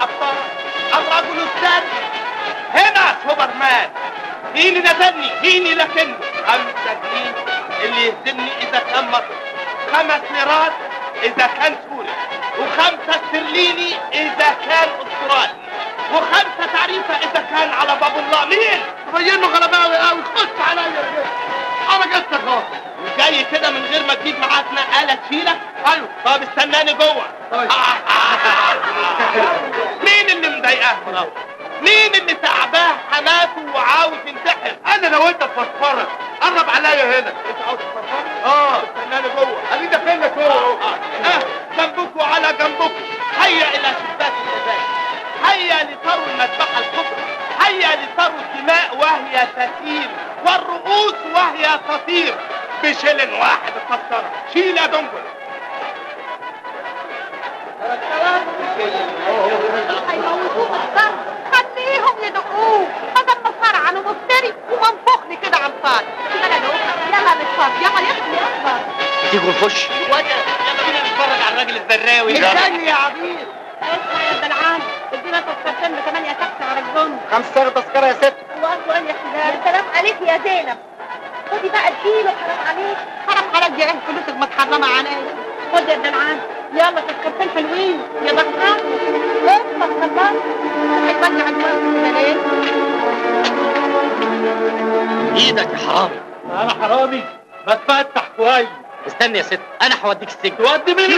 الابطال الرجل الثاني هنا سوبرمان مين اللي نزلني مين اللي لكنه خمسة جنيه اللي يهزمني اذا كان مصري خمس ليرات اذا كان سوري وخمسة استرليني اذا كان استرالي وخمسة تعريفة اذا كان على باب الله مين تبين له غلباوي قوي خش عليا يا بيه. انا جبتك اهو جاي كده من غير ما تجيب معاك نقالة تشيلك ايوه طب استناني جوه طيب. مين اللي مضايقاه مراوح مين اللي تعباه حماته وعاوز ينتحر انا لو انت تفسفرك قرب عليا هنا انت عاوز تفكر اه استناني جوه ادي داخل لك هو اهو اه جنبكم على جنبكم هيا الى شباك الجزائر هيا لتروا المذبحة الكبرى هيا لتروا الدماء وهي تسيل والرؤوس وهي تطير بشلن واحد التذكرة شيل يا دنبل هيموتوه بالضرب خليهم يدقوه بدل ما فرعن ومفتري ومنفخني كده على الفاضي يلا دقوه يلا نتفرج يلا يخلي اكبر تيجوا نخش وجه يلا بينا نتفرج على الراجل الزراوي استني يا عبيد اسمع يا الدلعان ادينا تذكرتين بثمانية تاكسي على الجن خمس سنة تذكرة يا ست واخوان يا حلال سلام عليك يا زينب خدي بقى الكيلو حرام عليك حرام عليك دي عين فلوسك متحرمة عليا خد يا الدلعان يلا تذكرتين حلوين يا بختان افتح خلاص هيولع الوقت بلاش ايدك يا حرامي انا حرامي ما تفتح كويس استنى يا ست انا هوديك السجن تودي مين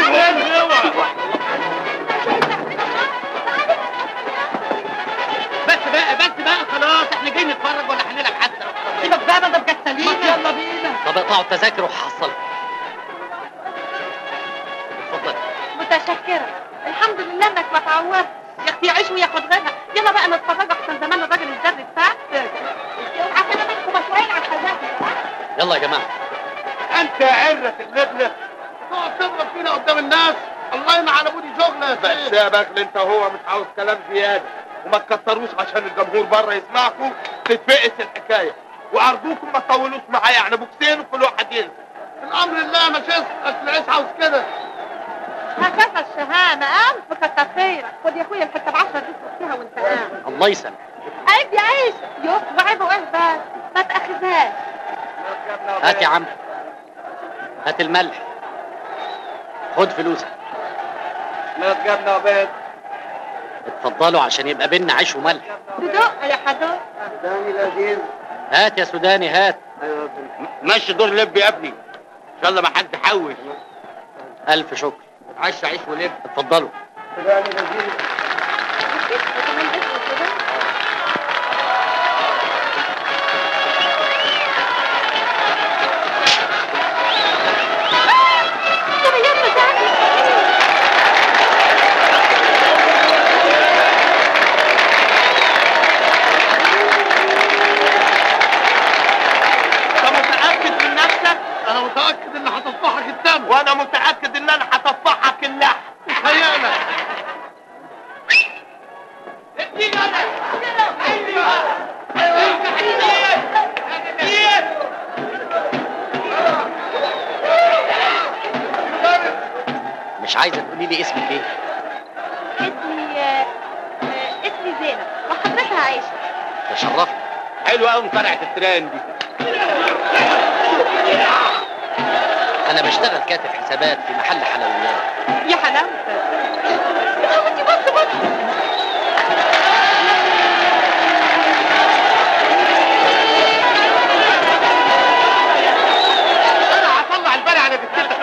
بس بقى بس بقى خلاص احنا جايين نتفرج ولا هنلعب حتى سيبك بقى ده بجد سليمة يلا بينا طب اقطعوا التذاكر وهحصلكم اتفضل متشكرة الحمد لله انك ما تعورت يا اختي عيش وياخد غدا يلا بقى نتفرج احسن زمان الراجل الجري بتاعك اوعى كده منكم مشوارين على الحاجات يلا يا جماعه انت يا عرة اللبلة تقعد تضرب فينا قدام الناس الله ينعل ابودي شغلة يا بس سيد يا بخل انت هو مش عاوز كلام زيادة وما تكتروش عشان الجمهور بره يسمعكم تتفقس الحكاية وارجوكم ما تطولوش معايا يعني بوكسين وكل واحد ينسى الامر الله ما شيء اصل العيش عاوز كده هكذا الشهامة ألف كتر خيرك خد يا أخويا الحتة بعشرة دي تحطيها وأنت قاعد الله يسلمك عيب يا عيش يوه وعيب وإيه بس ما تأخذهاش هات يا عم هات الملح خد فلوسك لا تجابنا عباد اتفضلوا عشان يبقى بينا عيش وملح تدق يا حدق داني لذيذ هات يا سوداني هات ايوه مشي دور لب يا ابني ان شاء الله ما حد حوش الف شكر عش عيش ولب اتفضلوا داني لذيذ وكمان اسمه كده طب يلا تعالي انت متأكد من نفسك انا متاكد ان هتطفحك الدم وانا متأكد ان انا هطفحك اللحم خيانه مش عايزه تقولي لي اسمك ايه اسمي آه، آه، اسمي زينب وحضرتها عايشة تشرفت حلوة قوي مفرعة التران دي انا بشتغل كاتب حسابات في محل حلويات يا حلاوتك بص بص بص انا هطلع البلع على بكتتك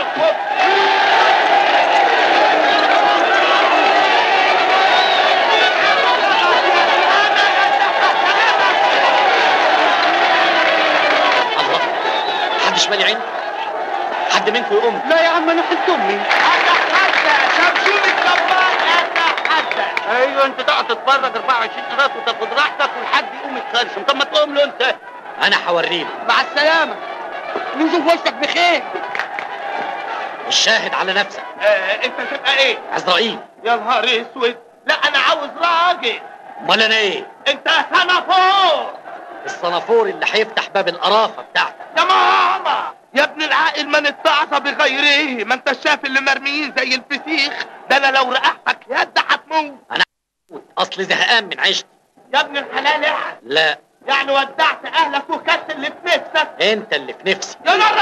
الله محدش مالي عين حد منكم يقوم لا يا عم انا حلت امي شمشون الجبار اتحدى ايوه انت تقعد تتفرج 24 قناه وتاخد راحتك والحد يقوم يتخرشم طب ما تقوم له انت انا هوريله مع السلامه نشوف وشك بخير الشاهد على نفسك آه انت تبقى ايه عزرائيل يا نهار اسود لا انا عاوز راجل امال انا ايه انت سنافور الصنافور اللي هيفتح باب القرافه بتاعتك يا ماما يا ابن العاقل من اتعظ بغيره ما انت شايف اللي مرميين زي الفسيخ ده انا لو رقحتك يد هتموت اصل زهقان من عيشتي يا ابن الحلال احد لا يعني ودعت اهلك وكلت اللي في نفسك انت اللي في نفسي يا نهار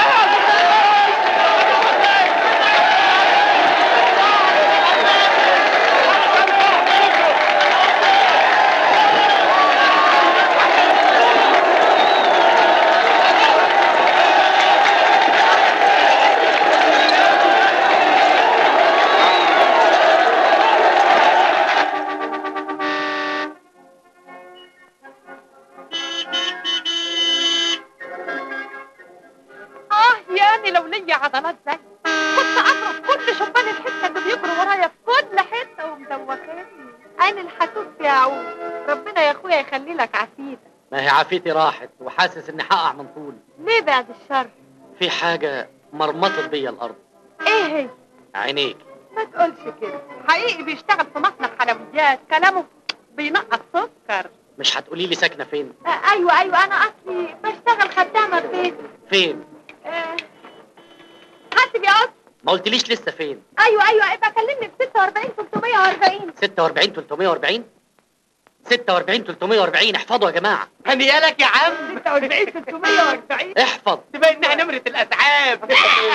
اه يا انا لو ليا عضلات زي كنت اضرب كل شبان الحته اللي بيجروا ورايا في كل حته ومدوخاني انا الحسوس يا عود ربنا يا اخويا يخلي لك عافيتك ما هي عافيتي راحت وحاسس اني هقع من طول ليه بعد الشر في حاجه مرمطت بيا الارض ايه هي عينيك ما تقولش كده حقيقي بيشتغل في مصنع حلويات كلامه بينقص سكر مش هتقولي لي ساكنه فين آه ايوه ايوه انا اصلي بشتغل خدامه في بيت فين آه حاسب يا قص ما قلتليش لسه فين ايوه ايوه ابقى كلمني ب 46 340 46 340 46 340 احفظوا يا جماعه هنيالك يا عم 46 340 احفظ تبقى انها نمرة الاسعاف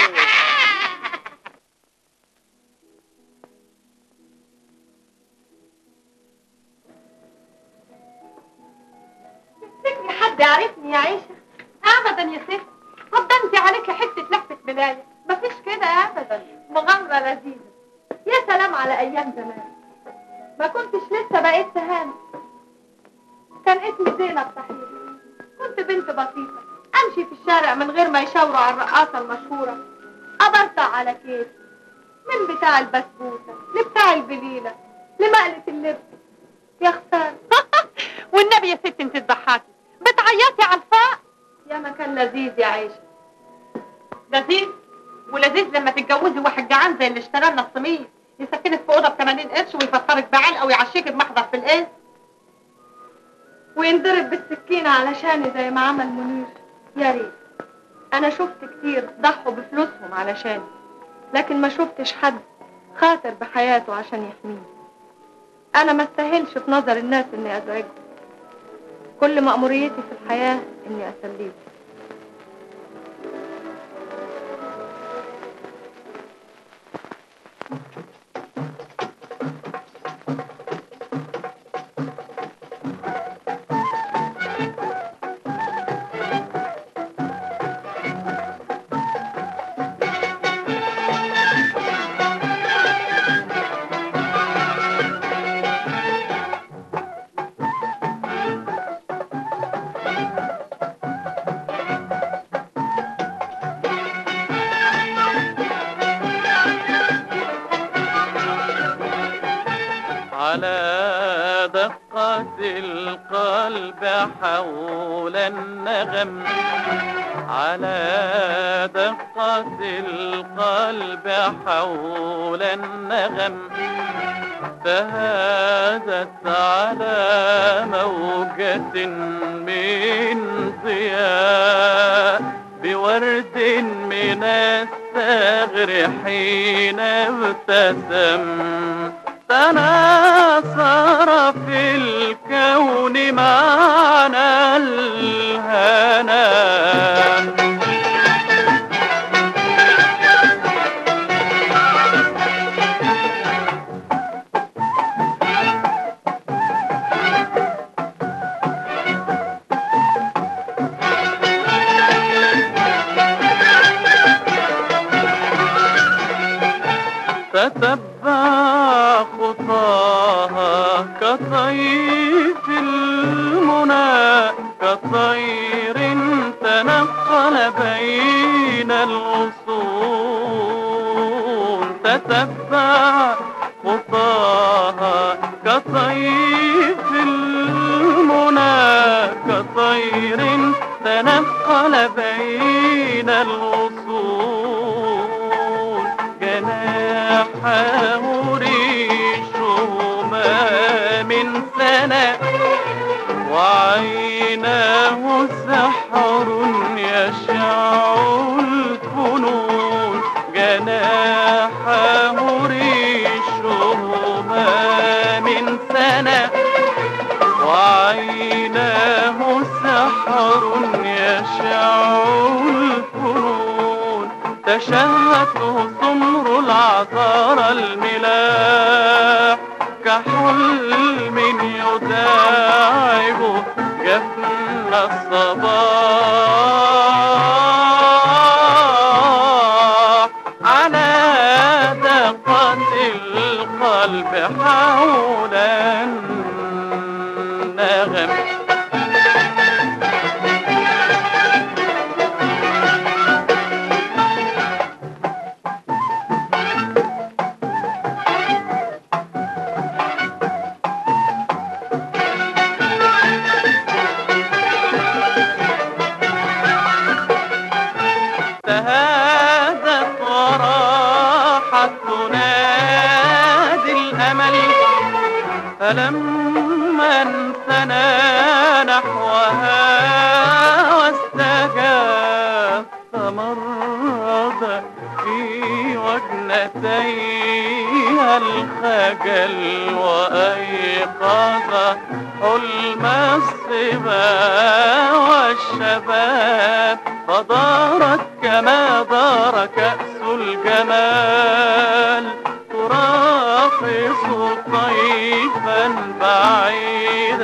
تفتكري حد يعرفني يا عيشة؟ أبدا يا ست طب ده انت عليكي حتة لفة ملاية مفيش كده أبدا مغامرة لذيذة يا سلام على أيام زمان ما كنتش لسه بقيت سهام كان اسمي زينب صحيح كنت بنت بسيطة أمشي في الشارع من غير ما يشاوروا على الرقاصة المشهورة أبرطع على كيف من بتاع البسبوسة لبتاع البليلة لمقلة اللب يا اختار والنبي يا ست انت تضحكي بتعيطي على الفاق يا ما كان لذيذ يا عيشة لذيذ ولذيذ لما تتجوزي واحد جعان زي اللي اشترى لنا الصينية يسكنك في اوضه ب 80 قرش ويفطرك بعلقه ويعشيك بمحضر في القيس وينضرب بالسكينه علشاني زي ما عمل منير يا ريت انا شفت كتير ضحوا بفلوسهم علشاني لكن ما شفتش حد خاطر بحياته عشان يحميني انا ما استاهلش في نظر الناس اني ازعجهم كل مأموريتي في الحياة اني اسليهم على دقة القلب حول النغم على دقة القلب حول النغم فهادت على موجة من ضياء بورد من الثغر حين ابتسم تناصر في الكون معنا الهنا تتبع خطاها كطيف المنى كطير تنقل بين الغصون تتبع خطاها كطيف المنى كطير تنقل بين الغصون جناحه ريشهما من سنة وعيناه سحر يشع الفنون جناحه ريشهما من سنة وعيناه سحر يشع الفنون تشهته سمر العذار الملاح كحلم يداعب جفن الصباح على دقة القلب حول النغم تهادت وراحت تنادي الأمل فلما انثنى نحوها واستجاب تمرد في وجنتيها الخجل وأيقظ حلم الصبا والشباب فدارت كما دار كأس الجمال تراقص طيفا بعيد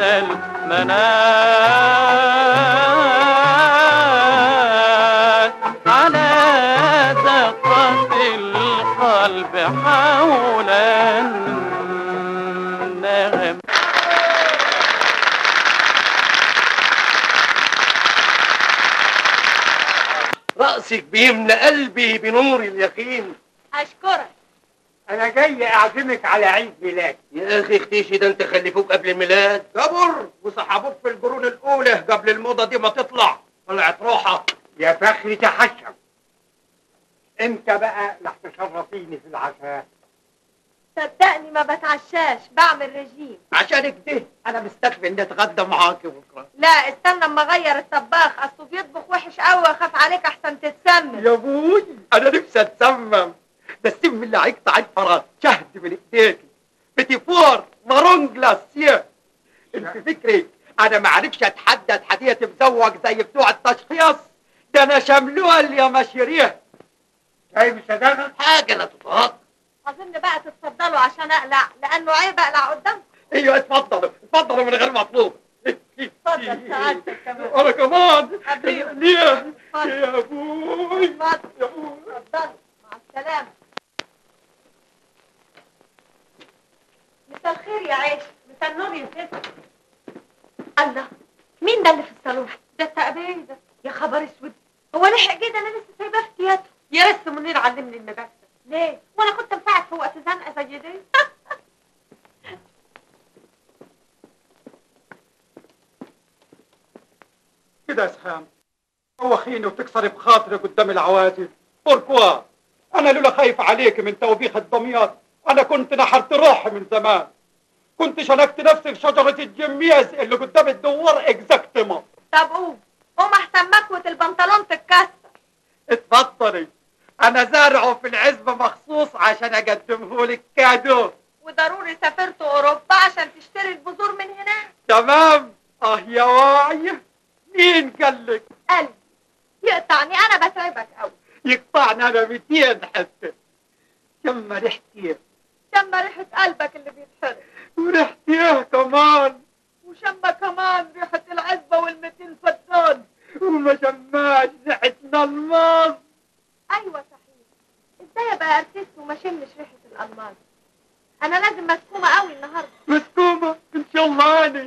المنال على دقة القلب حول النغم رأسك بيملى قلبي بنور اليقين اشكرك انا جاي اعزمك على عيد ميلاد يا اخي اختيشي ده انت خلفوك قبل الميلاد جبر وصحابوك في القرون الاولى قبل الموضه دي ما تطلع طلعت روحه يا فخري تحشم انت بقى اللي هتشرفيني في العشاء صدقني ما بتعشاش بعمل رجيم عشانك ده انا مستكفي اني اتغدى معاكي بكره لا استنى اما اغير الطباخ اصله بيطبخ وحش قوي واخاف عليك احسن تتسمم يا ابوي انا نفسي اتسمم ده السم اللي هيقطع الفراس شهد من ايديكي بتي فور مارون جلاسيه انت فكري انا ما عرفش اتحدد حدية مزوج زي بتوع التشخيص ده انا شملوها يا مشيريه شايف صدقك حاجة لا تطاق اظن بقى تتفضلوا عشان اقلع لانه عيب اقلع قدامكم ايوه اتفضلوا اتفضلوا من غير مطلوب اتفضل سعادتك كمان انا كمان قبليهم. ليه اتفضل. يا ابوي اتفضل يا ابوي اتفضل مع السلامة مساء الخير يا عيش مساء النور يا ست الله مين ده اللي في الصالون؟ ده التقبيل ده يا خبر اسود هو لحق كده انا لسه سايباه في تياترو يا ريت منير علمني المدرسة ليه؟ وانا كنت مساعد في وقت زنقة زي دي كده يا سهام توخيني وتكسري بخاطري قدام العوازل بوركوا انا لولا خايف عليك من توبيخ الدمياط انا كنت نحرت روحي من زمان كنت شنكت نفسي في شجرة الجميز اللي قدام الدوار اكزاكتما طب قوم قوم احسن مكوة البنطلون تتكسر اتفضلي انا زارعه في العزبة مخصوص عشان اقدمه لك كادو وضروري سافرت اوروبا عشان تشتري البذور من هناك تمام اه يا واعي مين قالك قلبي يقطعني انا بتعبك قوي يقطعني انا 200 حتى شم ريحتي شم ريحة قلبك اللي بيتحرق وريحتي كمان وشم كمان ريحة العزبة والمتين فدان وما شماش ريحتنا الماس ايوه صحيح ازاي ابقى ارتست وما شمش ريحة الالماس انا لازم مسكومة قوي النهاردة مسكومة ان شاء الله اني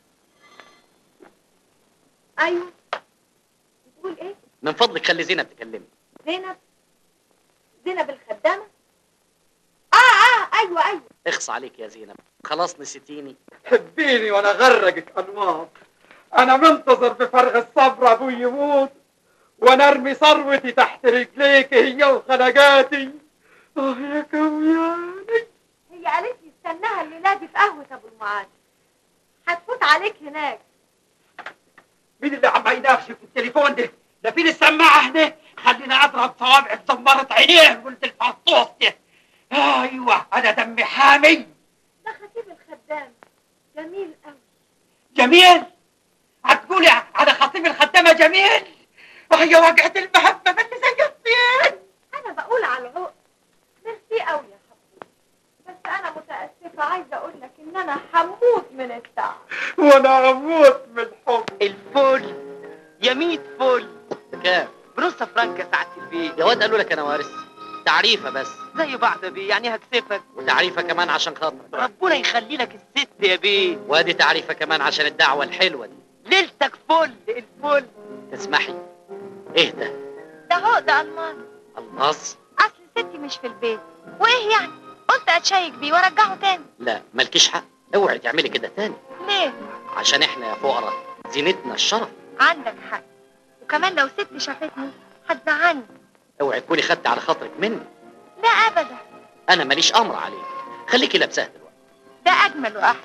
ايوه بتقول ايه من فضلك خلي زينب تكلمني زينب زينب الخدامة اه اه ايوه ايوه اخص عليك يا زينب خلاص نسيتيني حبيني وانا غرقك انماط انا منتظر بفرغ الصبر ابوي يموت وانا ارمي ثروتي تحت رجليك هي وخلقاتي اه يا كوياني هي قالت لي استناها الليلة دي في قهوة ابو المعاد هتفوت عليك هناك مين اللي عم يناقشك في التليفون ده؟ ده فين السماعة هنا؟ خلينا اضرب صوابعي في زمارة عينيه قلت الفطوس ده ايوه انا دمي حامي ده خطيب الخدام جميل قوي جميل هتقولي على خطيب الخدامة جميل وهي وقعت المحبة ما اللي زي الطين انا بقول على العقد ميرسي قوي يا حبيبي بس انا متاسفه عايزه اقول لك ان انا هموت من التعب وانا اموت من الحب الفل يا ميت فل كام بنص فرنك ساعة البيت يا واد قالوا لك انا وارث تعريفه بس زي بعض يا بيه يعني هكسفك وتعريفه كمان عشان خاطرك ربنا يخلي لك الست يا بيه وادي تعريفه كمان عشان الدعوه الحلوه دي ليلتك فل الفل تسمحي اهدى ده عقد الماس الماس اصل ستي مش في البيت وايه يعني قلت اتشيك بيه وارجعه تاني لا مالكيش حق اوعي تعملي كده تاني ليه عشان احنا يا فقراء زينتنا الشرف عندك حق وكمان لو ست شافتني هتزعلني اوعي تكوني خدت على خاطرك مني لا ابدا انا ماليش امر عليك خليكي لابساها دلوقتي ده اجمل واحلى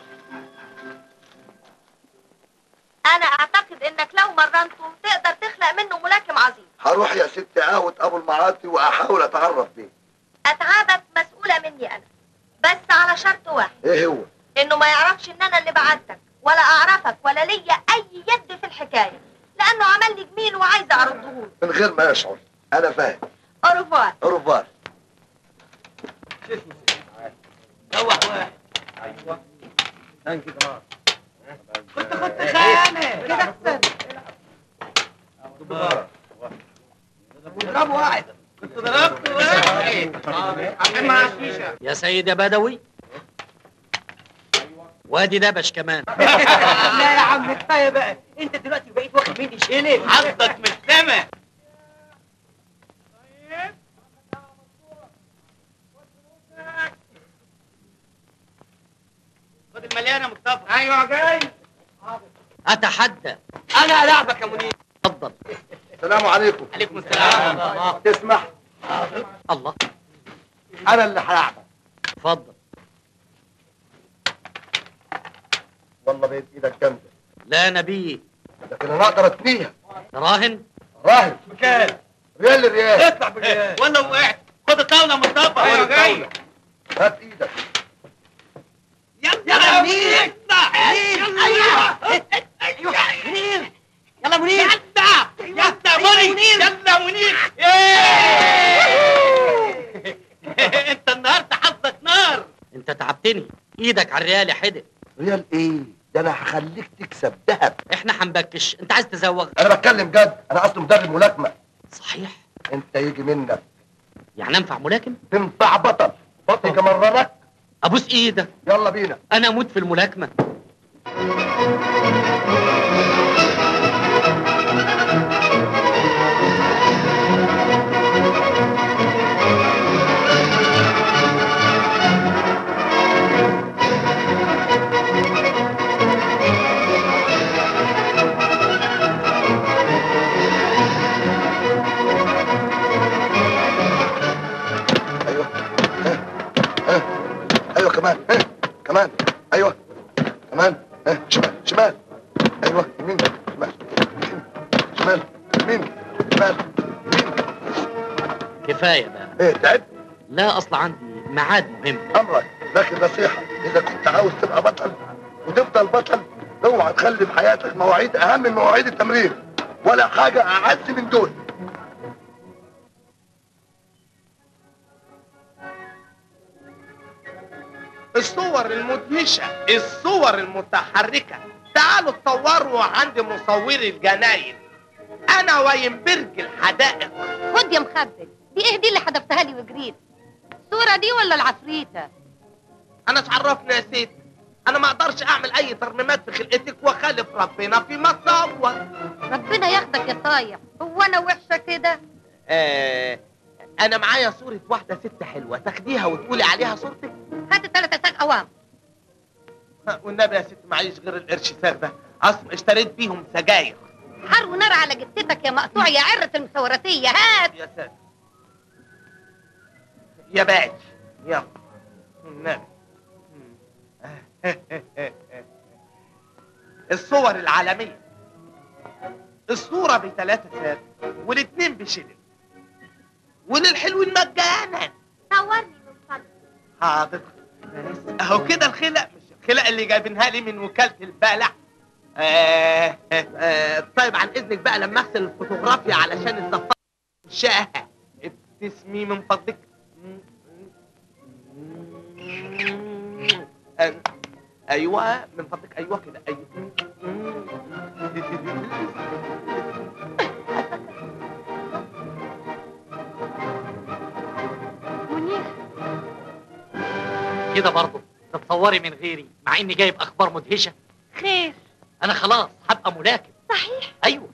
انا اعتقد انك لو مرنته تقدر تخلق منه ملاكم عظيم هروح يا ست قهوة ابو المعاطي واحاول اتعرف بيه اتعابك مسؤوله مني انا بس على شرط واحد ايه هو انه ما يعرفش ان انا اللي بعتك ولا اعرفك ولا ليا اي يد في الحكايه لانه عمل لي جميل وعايزه ارده له من غير ما يشعر انا فاهم اوروفوار اوروفوار روح واحد كنت خدت خانة كده احسن اضرب واحد كنت ضربت واحد عشان مع الشيشة يا سيد يا بدوي وادي دبش كمان لا يا عم كفايه بقى انت دلوقتي بقيت واخد مني شيلين حظك من السما خد المليانة مصطفى ايوه جاي اتحدى انا العبك يا منير اتفضل السلام عليكم عليكم السلام تسمح الله انا اللي هلعبك اتفضل والله بقيت ايدك جامده لا نبي لكن انا اقدر اتنيها راهن راهن بكام ريال الريال اطلع بالجهاز ولا وقعت خد الطاولة مصطفى ايوه جاي هات ايدك يلا منير ايوه ايوه منير يلا منير يلا يلا منير يلا منير انت النهارده حظك نار انت تعبتني ايدك على الريال يا حدق ريال ايه ده انا هخليك تكسب ذهب احنا هنبكش انت عايز تزوغ انا بتكلم جد انا اصلا مدرب ملاكمه صحيح انت يجي منك يعني انفع ملاكم تنفع بطل بطل كمرنك ابوس ايدك يلا بينا انا اموت في الملاكمه ايوه ها ها ايوه كمان ها كمان ايوه كمان ها شمال شمال ايوه يمين شمال يمين، شمال يمين شمال يمين كفايه بقى ايه تعبت لا اصل عندي ميعاد مهم امرك لكن نصيحه اذا كنت عاوز تبقى بطل وتفضل بطل اوعى تخلي في حياتك مواعيد اهم من مواعيد التمرين ولا حاجه اعز من دول الصور المدهشة الصور المتحركة تعالوا تصوروا عند مصوري الجناين انا وينبرج الحدائق خد يا مخبل دي ايه دي اللي حذفتها لي وجريت الصوره دي ولا العفريته انا اتعرفنا يا ست انا ما اقدرش اعمل اي ترميمات في خلقتك واخالف ربنا في مصور ربنا ياخدك يا صايع هو انا وحشه كده آه انا معايا صورة واحدة ست حلوة تاخديها وتقولي عليها صورتك هات الثلاثة ساق اوام ها، والنبي يا ست معيش غير القرش ساغ ده اصلا اشتريت بيهم سجاير حر ونار على جثتك يا مقطوع يا عرة المسوراتية هات يا ساتر يا باج يلا النبي الصور العالمية الصورة بثلاثة ساعات والاتنين بشلل وللحلوين مجانا صورني من فضلك حاضر بس اهو كده الخلق مش الخلق اللي جايبينها لي من وكالة البلع آه آه آه طيب عن اذنك بقى لما اغسل الفوتوغرافيا علشان الزفاط شاها ابتسمي من فضلك آه، ايوه من فضلك ايوه كده ايوه منير كده برضه تتصوري من غيري مع اني جايب اخبار مدهشه خير انا خلاص هبقى ملاكم صحيح ايوه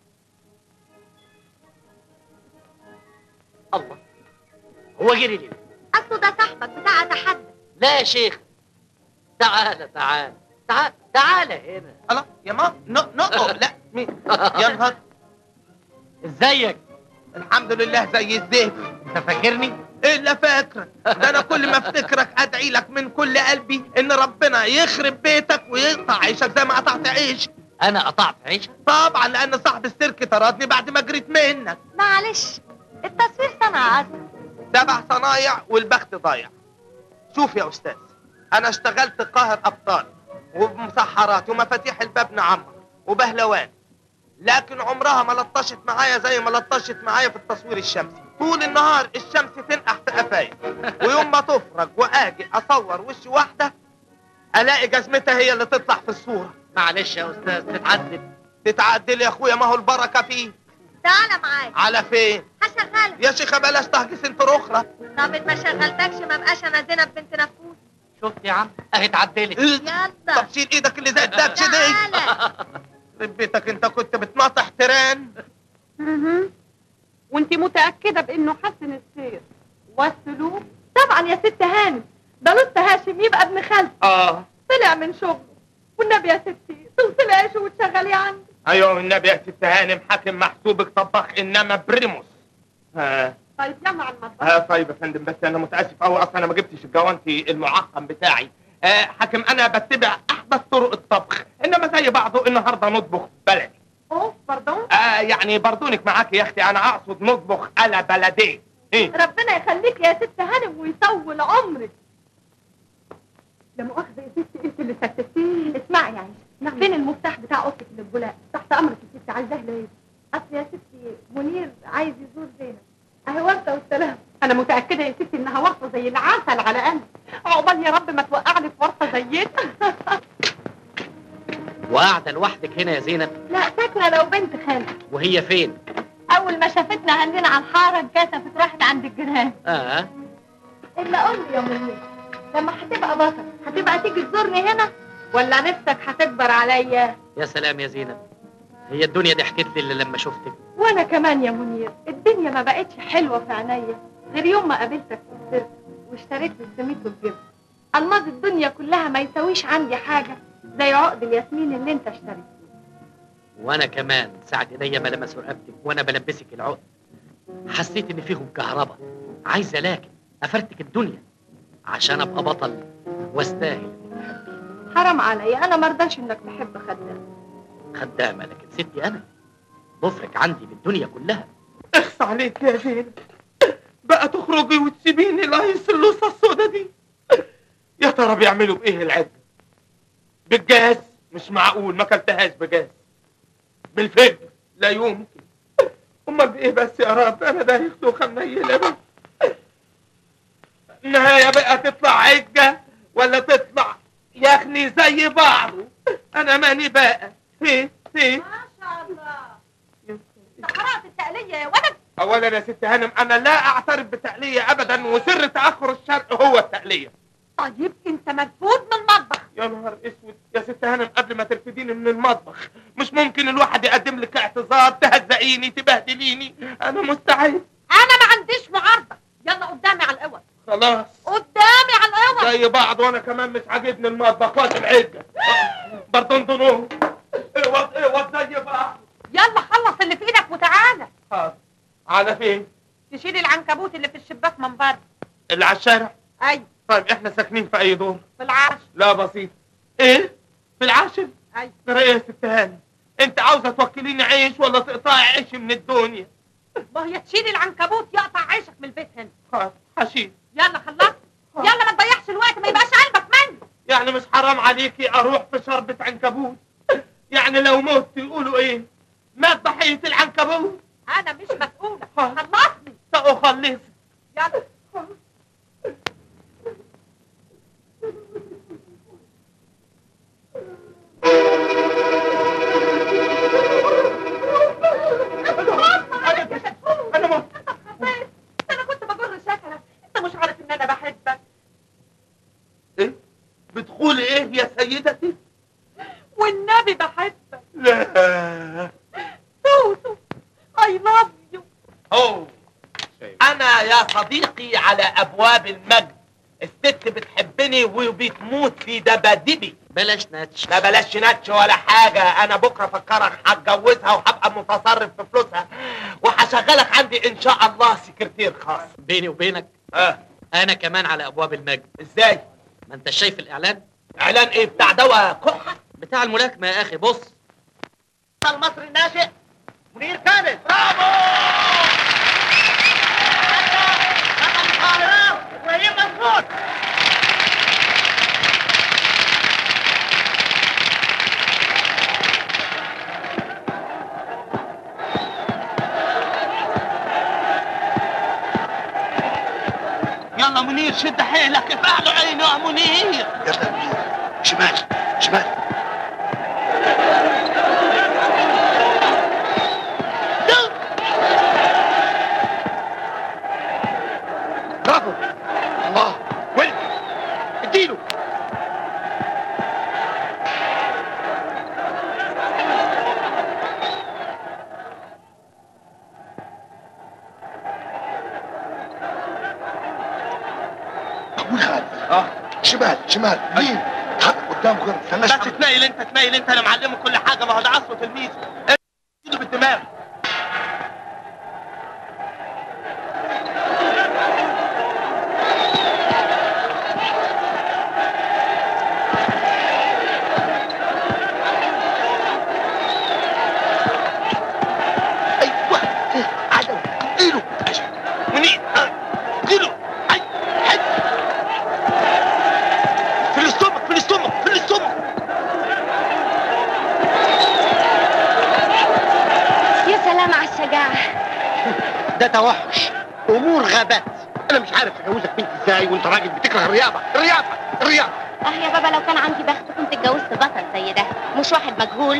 الله هو جري ليه اصله ده صاحبك بتاع اتحدى لا يا شيخ تعال تعال تعال تعال هنا الله يا ماما نو نو لا مين يا نهار ازيك الحمد لله زي الزيت انت فاكرني الا فاكرك ده انا كل ما افتكرك ادعي لك من كل قلبي ان ربنا يخرب بيتك ويقطع عيشك زي ما قطعت عيش انا قطعت عيشك طبعا لان صاحب السيرك طردني بعد ما جريت منك معلش التصوير صنع عسل سبع صنايع والبخت ضايع شوف يا استاذ انا اشتغلت قاهر ابطال وبمسحرات ومفاتيح الباب نعمر وبهلوان لكن عمرها ما لطشت معايا زي ما لطشت معايا في التصوير الشمسي طول النهار الشمس تنقح في قفايا ويوم ما تفرج واجي اصور وش واحده الاقي جزمتها هي اللي تطلع في الصوره معلش يا استاذ تتعدل تتعدل يا اخويا ما هو البركه فيه تعالى معايا على فين هشغلك يا شيخه بلاش تهجس انت اخرى طب ما شغلتكش ما بقاش انا زينب بنت نفوس شفت يا عم اهي اتعدلت يلا طب شيل ايدك اللي زي الدبش دي تعالى يخرب بيتك انت كنت بتناطح تيران وانت متأكدة بانه حسن السير والسلوك طبعا يا ست هانم ده لطف هاشم يبقى ابن خالتي اه طلع من شغله والنبي يا ستي توصلي عيشه وتشغليه عندي ايوه النبي يا ست هانم حاكم محسوبك طباخ انما بريموس ها طيب يلا على المطبخ ها طيب يا فندم بس انا متاسف قوي اصلا انا ما جبتش الجوانتي المعقم بتاعي آه حاكم انا بتبع احدث طرق الطبخ انما زي بعضه النهارده نطبخ بلدي اوف باردون آه يعني بردونك معاك يا اختي انا اقصد نطبخ على بلدي ايه ربنا يخليك يا ست هانم ويطول عمرك لا مؤاخذة يا ستي انت اللي سكتتيني اسمعي يا عيشة فين المفتاح بتاع اوضتك اللي بجلاء تحت امرك يا ستي عايزاه ليه اصل يا ستي منير عايز يزور زينب اهي ورده والسلام انا متاكده يا ستي انها ورطه زي العسل على قلبي عقبال يا رب ما توقع لي في ورطه زيتها وقاعده لوحدك هنا يا زينب لا ساكنه لو بنت خالتي وهي فين اول ما شافتنا هننا على الحاره اتكسفت راحت عند الجيران اه الا قول لي يا منير لما هتبقى بطل هتبقى تيجي تزورني هنا ولا نفسك هتكبر عليا يا سلام يا زينب هي الدنيا دي حكيت لي الا لما شفتك وانا كمان يا منير الدنيا ما بقتش حلوه في عينيا غير يوم ما قابلتك في السر واشتريت لي السميد والجبن الماظ الدنيا كلها ما يساويش عندي حاجه زي عقد الياسمين اللي انت اشتريته وانا كمان ساعة ايديا ما لمسوا رقبتك وانا بلبسك العقد حسيت ان فيهم كهرباء عايز لكن افرتك الدنيا عشان ابقى بطل واستاهل حرام عليا انا مرضاش انك تحب خدام خدامه لكن ستي انا ضفرك عندي بالدنيا كلها اخص عليك يا زينب بقى تخرجي وتسيبيني لايس اللوصه السودا دي يا ترى بيعملوا بايه العد بالجاز مش معقول ما كلتهاش بجاز بالفجر لا يمكن امال بايه بس يا رب انا ده يخدوخه منيله بس النهايه بقى تطلع عجه ولا تطلع يخني زي بعضه انا ماني بقى ايه ايه ما شاء الله قرأت التقلية يا ولد اولا يا ست هانم انا لا اعترف بتقليه ابدا وسر تاخر الشرق هو التقليه طيب انت مدفون من المطبخ يا نهار اسود يا ست هانم قبل ما ترفديني من المطبخ مش ممكن الواحد يقدم لك اعتذار تهزقيني تبهدليني انا مستعد انا ما عنديش معارضة يلا قدامي على الاول خلاص قدامي على الاول زي بعض وانا كمان مش عاجبني المطبخ وقت العجه بردندنو اوض اوض زي بعض يلا خلص اللي في ايدك وتعالى حاضر على فين تشيل العنكبوت اللي في الشباك من بره اللي على الشارع ايوه طيب احنا ساكنين في اي دور في العرش لا بسيط ايه في العاشر ايوه ترى ايه يا ست هانم انت عاوزه توكليني عيش ولا تقطعي عيش من الدنيا ما هي تشيل العنكبوت يقطع عيشك من البيت هنا خلاص حشيش يلا خلصت يلا ما تضيعش الوقت ما يبقاش قلبك مني يعني مش حرام عليكي اروح في شربة عنكبوت يعني لو مت يقولوا ايه مات ضحية العنكبوت انا مش مسؤوله خلصني سأخلص يلا انا مت انا كنت بجر شكلك انت مش عارف ان انا بحبك ايه بتقولي ايه يا سيدتي والنبي بحبك لا سوسو اي لاف يو أوه. أنا يا صديقي على أبواب المجد الست بتحبني وبتموت في دبادبي بلاش ناتش لا بلاش ناتش ولا حاجة أنا بكرة فكرك هتجوزها وهبقى متصرف في فلوسها وهشغلك عندي إن شاء الله سكرتير خاص بيني وبينك آه انا كمان على ابواب المجد إزاي؟ ما انت شايف الاعلان إعلان إيه بتاع دواء كحة؟ بتاع الملاكمه يا اخي بص المصري الناشئ منير كامل برافو رقم القاهرة إبراهيم مسعود يلا منير شد حيلك ارفع له عينه يا منير يلا منير شمال شمال برافو الله وين اديله مقبول خالد اه شمال شمال يمين حق قدام كده استناش بس تميل انت تميل انت انا معلمه كل حاجه ما هو ده عصره تلميذ ايده بالدماغ ايوه عدو اديله منير اه، اديله هاي هاي في الاستومك في الاستومك في الاستومك يا سلام على الشجاعة ده توحش امور غابات انا مش عارف اجوزك بنت ازاي وانت راجل بتكره الرياضه الرياضه الرياضه اه يا بابا لو كان عندي بخت كنت اتجوزت بطل زي ده مش واحد مجهول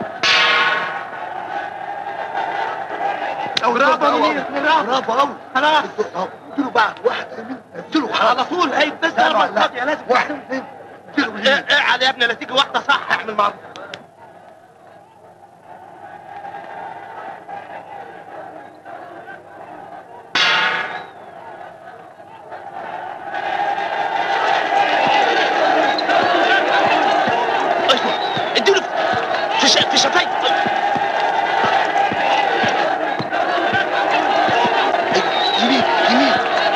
برافو يا منير برافو برافو قوي خلاص اديله بقى واحد يمين اديله خلاص على طول هي بس لا، ضربه لا. فاضيه لازم واحد اثنين اديله ايه يمين ايه على يا ابني لا تيجي واحده صح اعمل معروف ايوه اديله في ش- في شفايف أيوة. يمين يمين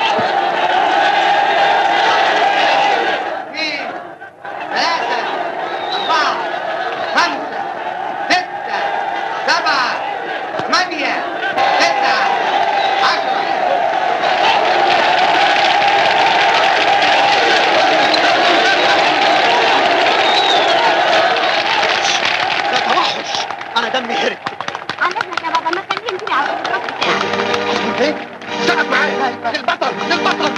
اثنين ثلاثة أربعة خمسة ستة سبعة ثمانية تسعة عشرة ده توحش أنا دمي هرب عن اذنك يا بابا ما خليه يمشي على الرصاص بتاعي ايه؟ ساعد معايا للبطل للبطل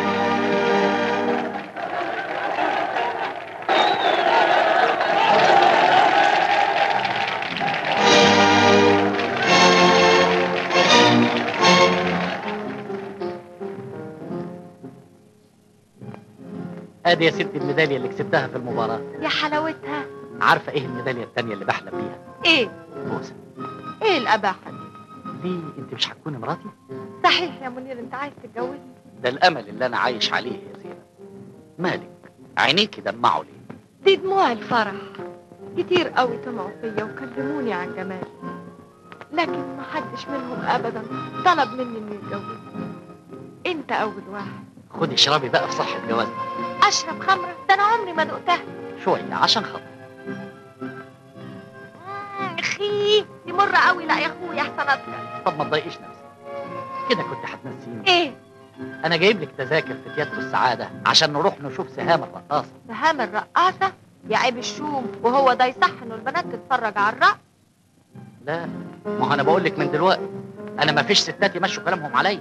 ادي يا ستي الميداليه اللي كسبتها في المباراه يا حلاوتها عارفه ايه الميداليه التانيه اللي بحلم بيها ايه بوسه ايه الاباحه دي ليه انت مش هتكوني مراتي صحيح يا منير انت عايز تتجوزني ده الامل اللي انا عايش عليه يا زينب مالك عينيكي دمعوا ليه دي دموع الفرح كتير قوي طمعوا فيا وكلموني عن جمالي لكن محدش منهم ابدا طلب مني اني اتجوزني انت اول واحد خدي اشربي بقى في صحه جوازنا اشرب خمره ده انا عمري ما دقتها شويه عشان خاطر مم، اخي دي مره قوي لا يا اخويا احسن اطلع طب ما تضايقيش نفسك كده كنت هتنسيني ايه انا جايب لك تذاكر في تياترو السعاده عشان نروح نشوف سهام الرقاصه سهام الرقاصه يا عيب الشوم وهو ده يصح انه البنات تتفرج على الرقص لا ما هو انا بقول لك من دلوقتي انا ما فيش ستات يمشوا كلامهم عليا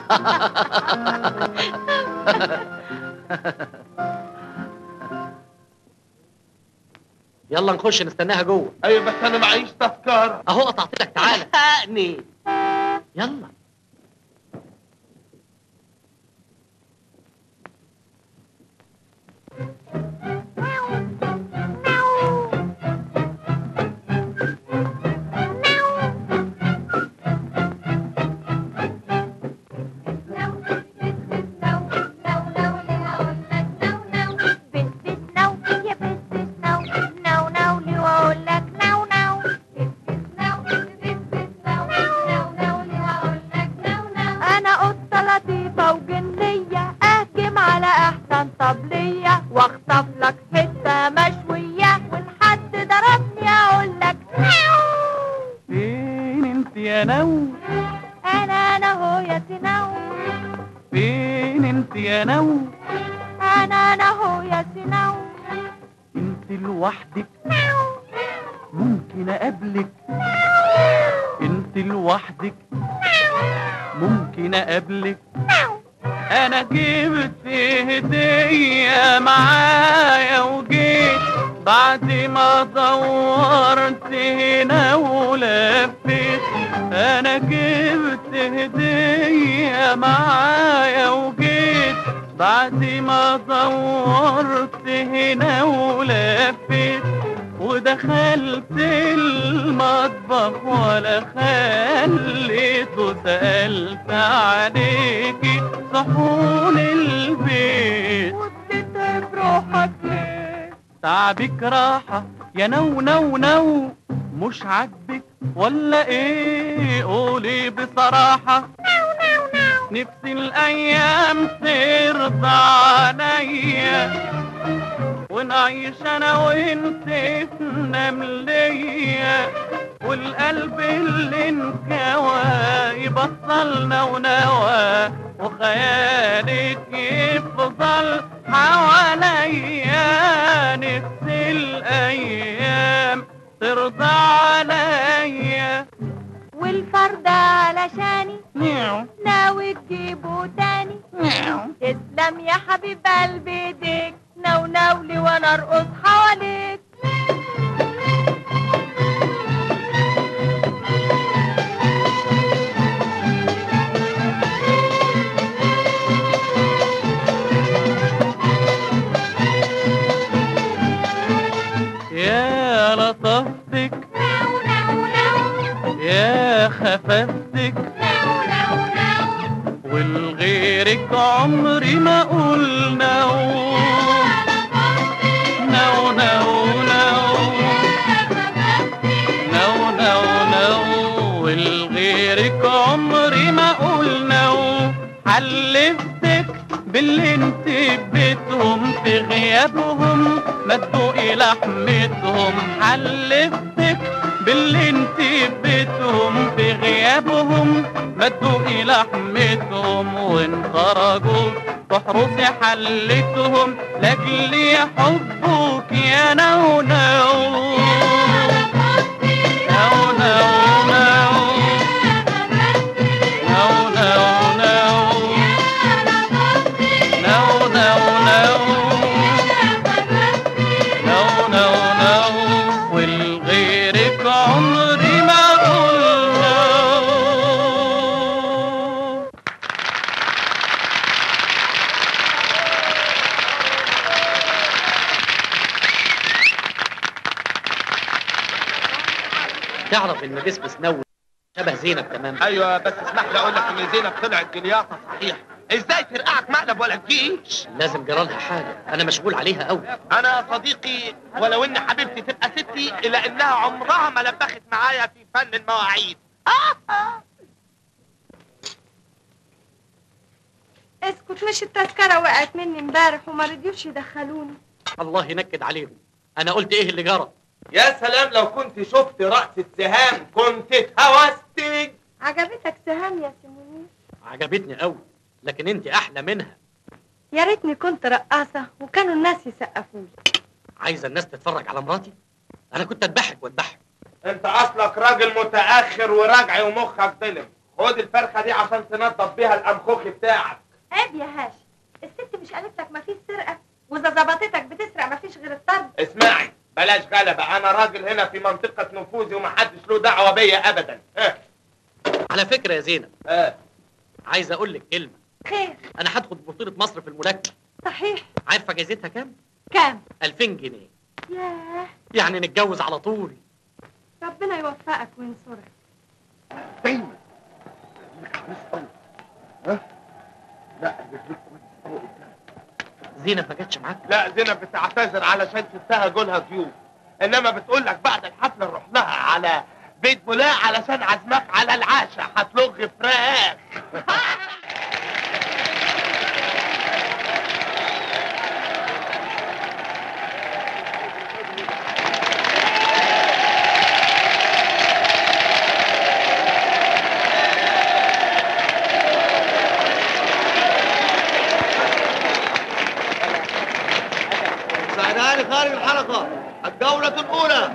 يلا نخش نستناها جوه ايوه بس انا معيش تذكره اهو قطعت لك تعالى هاني يلا انا قطة لطيفة وجنية اهجم على احسن طبلية واخطف لك حتة مشوية والحد ضربني اقول لك فين انت يا نو انا انا هو يا سنو فين انت يا نو انا انا هو يا سنو انت لوحدك ممكن اقابلك انت لوحدك ممكن اقابلك انا جبت هدية معايا وجيت بعد ما دورت هنا ولفيت انا جبت هدية معايا وجيت بعد ما دورت هنا ولفيت ودخلت المطبخ ولا خليت وسألت عليكي صحون البيت وتتعب روحك ليه تعبك راحة يا نو نو نو مش عاجبك ولا ايه قولي بصراحة نفسي الايام ترضى عليا ونعيش انا وانت في نملية والقلب اللي انكوى يبطلنا ونوى وخيالك يفضل حواليا نفسي الايام ترضى عليا والفردة علشاني نيو ناوي تجيبه تاني نيو تسلم يا حبيب قلبي ايديك نو نولي وانا ارقص حواليك يا لطفتك يا خففتك والغيرك عمري ما اقول نو نو نو نو نو نو نو والغيرك عمري ما اقول نو حلفتك باللي انت بيتهم في غيابهم مدوا لحمتهم حلفتك باللي انت بيتهم في غيابهم مدوا لحمتهم وان خرجوا تحرسي حلتهم لاجل حبك يا نو نو نو نو نو نو نو نو نو نو نو نو نو نو والغيرك عمري ما اقول نو تعرف ان بسبس نو شبه زينب تمام ايوه بس اسمح لي اقول لك ان زينب طلعت جلياقه صحيح ازاي ترقعك مقلب ولا تجيش لازم جرالها حاجه انا مشغول عليها قوي انا صديقي ولو ان حبيبتي تبقى ستي الا انها عمرها ما لبخت معايا في فن المواعيد اسكت مش التذكرة وقعت مني امبارح وما رضيوش يدخلوني الله ينكد عليهم انا قلت ايه اللي جرى يا سلام لو كنت شفت رقصة سهام كنت اتهوستك عجبتك سهام يا سيموني عجبتني قوي لكن انت احلى منها يا ريتني كنت رقاصة وكانوا الناس يسقفوا لي عايزه الناس تتفرج على مراتي انا كنت اذبحك واذبحك انت اصلك راجل متاخر وراجعي ومخك ظلم خد الفرخه دي عشان تنضف بيها الانخوخ بتاعك عيب يا هاش الست مش قالت لك مفيش سرقه واذا ظبطتك بتسرق مفيش غير الطرد اسمعي بلاش غلبة انا راجل هنا في منطقة نفوذي ومحدش له دعوة بيا ابدا اه على فكره يا زينب اه عايز اقول لك كلمه خير انا هدخل بطوله مصر في الملاكمه صحيح عارفه جايزتها كام كام 2000 جنيه ياه يعني نتجوز على طول ربنا يوفقك وينصرك دايما رجلك خميس قوي ها لا رجلك كويس قوي قدام زينب ما جاتش معاك لا زينب بتعتذر علشان ستها جولها ضيوف انما بتقول لك بعد الحفلة نروح لها على بيت بولاق علشان عزمك على العشاء هتلغ فراخ سعداني خارج الحلقة الجولة الأولى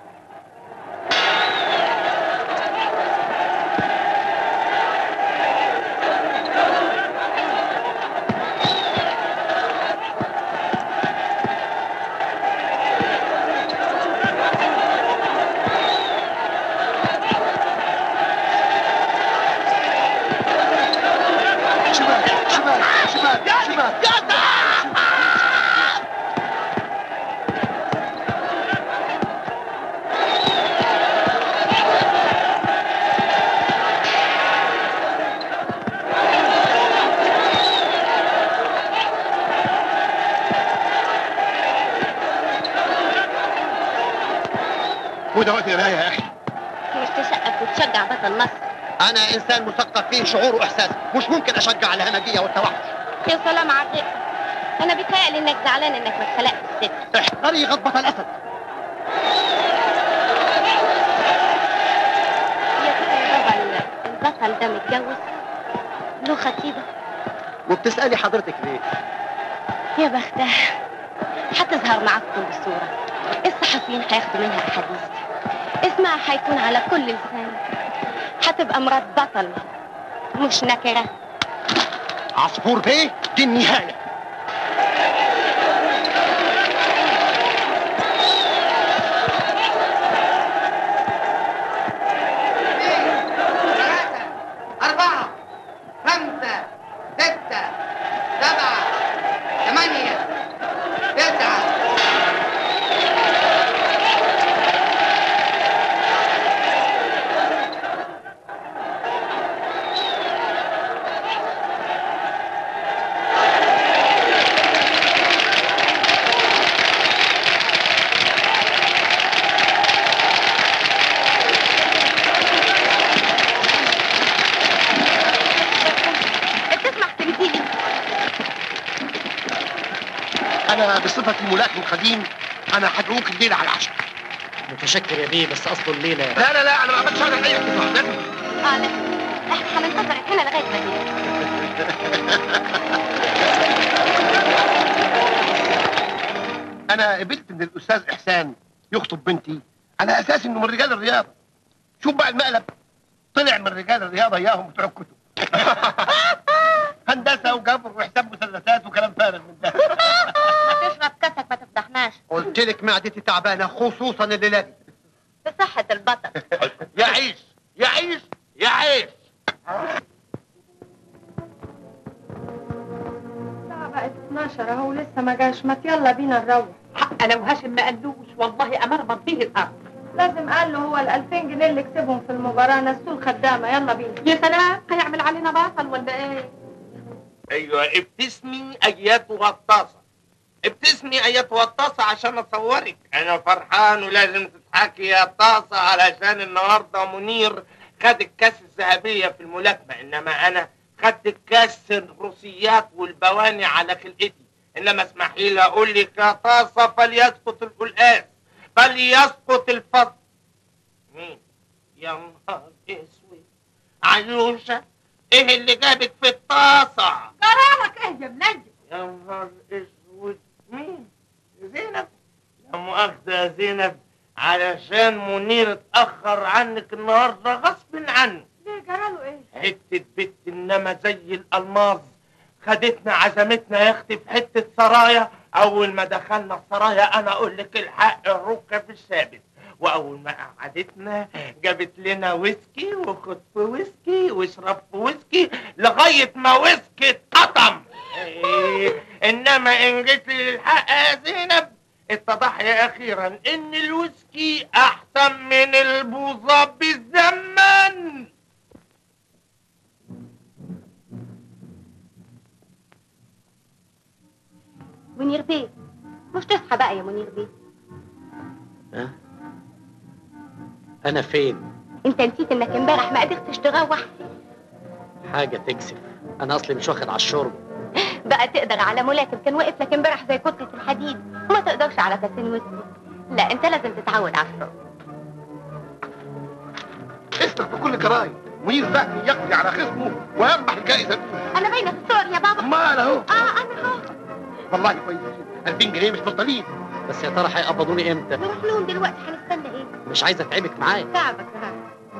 شمال شمال شمال شمال وده وقت القرايه يا اخي مش تسقف وتشجع بطل مصر أنا إنسان مثقف فيه شعور وإحساس مش ممكن أشجع على الهمجية والتوحش يا سلام على الرقة انا بيتهيألي انك زعلان انك ما اتخلقت ست احذري غضبة الأسد يا ترى يا بابا ال- البطل ده متجوز له خطيبة وبتسألي حضرتك ليه؟ يا بختها هتظهر معاك كل صورة الصحفيين هياخدوا منها أحاديث اسمها هيكون على كل لسان هتبقى مرات بطل مش نكرة عصفور بيه دي النهاية ثلاثة أربعة خمسة ستة سبعة ثمانية تسعة تسمح تنتهي أنا بصفتي ملاكم قديم أنا هدعوك الليلة على العشاء متشكر يا بيه بس اصله الليله لا لا لا أنا ما عملتش أنا أي احتفال اه لا احنا هننتظرك هنا لغاية ما تيجي أنا قبلت من الأستاذ إحسان يخطب بنتي على أساس إنه من رجال الرياضة شوف بقى المقلب طلع من رجال الرياضة إياهم بتوع الكتب هندسة وجبر وحساب مثلثات وكلام فارغ من ده تشرب كاسك ما تفضحناش قلت لك معدتي تعبانة خصوصا الليلة دي بصحة البطل يعيش يعيش يعيش الساعة بقت 12 اهو لسه ما جاش ما يلا بينا نروح حق لو هاشم ما قالوش والله امرمط به الارض لازم قال له هو ال 2000 جنيه اللي كسبهم في المباراة نسوه الخدامة يلا بينا يا سلام هيعمل علينا بطل ولا ايه ايوه ابتسمي ايتها الطاسة ابتسمي ايتها الطاسة عشان اصورك انا فرحان ولازم تضحكي يا طاسة علشان النهاردة منير خد الكاس الذهبية في الملاكمة انما انا خدت الكاس الروسيات والبواني على خلقتي انما اسمحي لي اقول لك يا طاسة فليسقط القلقاس فليسقط الفضل مين يا نهار اسود عيوشة ايه اللي جابك في الطاسة قرارك ايه يا منجم يا نهار اسود مين زينب لا مؤاخذة يا زينب علشان منير اتأخر عنك النهاردة غصب عنه ليه جراله ايه حتة بنت إنما زي الألماظ خدتنا عزمتنا يا أختي في حتة سرايا أول ما دخلنا السرايا أنا أقول لك الحق الركب الثابت وأول ما قعدتنا جابت لنا ويسكي وخد في ويسكي واشرب في ويسكي لغاية ما ويسكي اتقطم إيه، إنما إن جيت لي للحق يا زينب اتضح يا أخيرا إن الويسكي أحسن من البوظة بالزمن منير بيه مش تصحى بقى يا منير بيه ها انا فين انت نسيت انك امبارح ما قدرتش تروح حاجه تكسف انا اصلي مش واخد على الشرب بقى تقدر على ملاكم كان واقف لك امبارح زي كتلة الحديد وما تقدرش على كاسين ويسكي لا انت لازم تتعود على الشرب اسمك بكل جرايد منير فهمي يقضي على خصمه ويربح الجائزه الاولى انا باينه في الصور يا بابا امال اهو اه انا اهو والله كويس 2000 جنيه مش بطالين بس يا ترى هيقبضوني امتى نروح لهم دلوقتي هنستنى ايه مش عايز اتعبك معايا تعبك ها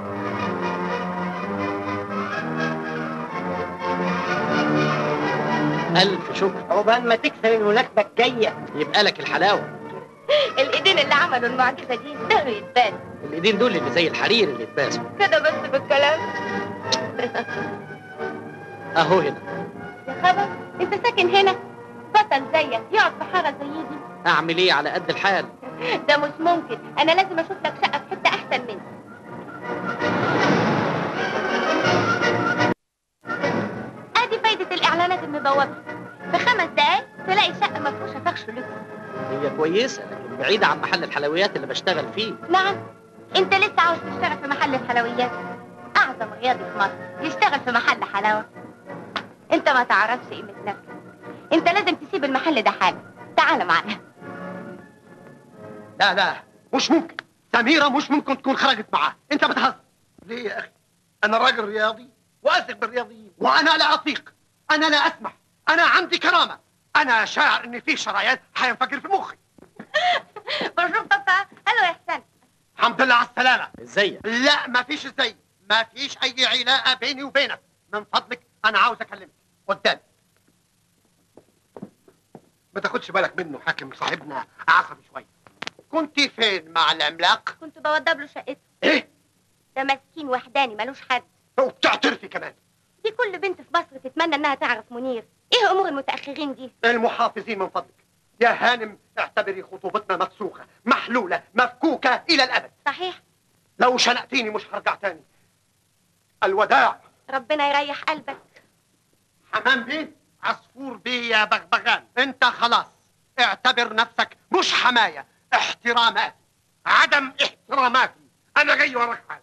الف شكر عقبال ما تكسب المناسبة الجاية يبقى لك الحلاوه الايدين اللي عملوا المعجزه دي يقدروا يتبان الايدين دول اللي زي الحرير اللي اتباسوا كده بس بالكلام اهو هنا يا خبر انت ساكن هنا بطل زيك يقعد في حاره زي دي اعمل ايه على قد الحال ده مش ممكن انا لازم اشوف لك شقه في حته احسن مني ادي فايده الاعلانات المبوبه في خمس دقايق تلاقي شقه مفروشه فرش لوكس هي كويسه لكن بعيده عن محل الحلويات اللي بشتغل فيه نعم انت لسه عاوز تشتغل في محل الحلويات اعظم رياضي في مصر يشتغل في محل حلاوه انت ما تعرفش قيمه نفسك انت لازم تسيب المحل ده حالا تعال معايا لا لا مش ممكن سميرة مش ممكن تكون خرجت معاه انت بتهزر ليه يا اخي انا راجل رياضي واثق بالرياضيين وانا لا اطيق انا لا اسمح انا عندي كرامة انا شاعر ان في شرايين حينفجر في مخي بشوف بابا الو يا حسن الحمد لله على السلامة ازيك لا ما فيش ازاي ما فيش اي علاقة بيني وبينك من فضلك انا عاوز اكلمك قدامي ما تاخدش بالك منه حاكم صاحبنا عصبي شوية كنت فين مع العملاق كنت بوضب له شقته ايه ده مسكين وحداني ملوش حد وبتعترفي كمان دي كل بنت في مصر تتمنى انها تعرف منير ايه امور المتاخرين دي المحافظين من فضلك يا هانم اعتبري خطوبتنا مفسوخة محلولة مفكوكة إلى الأبد صحيح لو شنقتيني مش هرجع تاني الوداع ربنا يريح قلبك حمام بيه عصفور بيه يا بغبغان انت خلاص اعتبر نفسك مش حماية احترامات عدم احتراماتي انا جاي وراك حاجة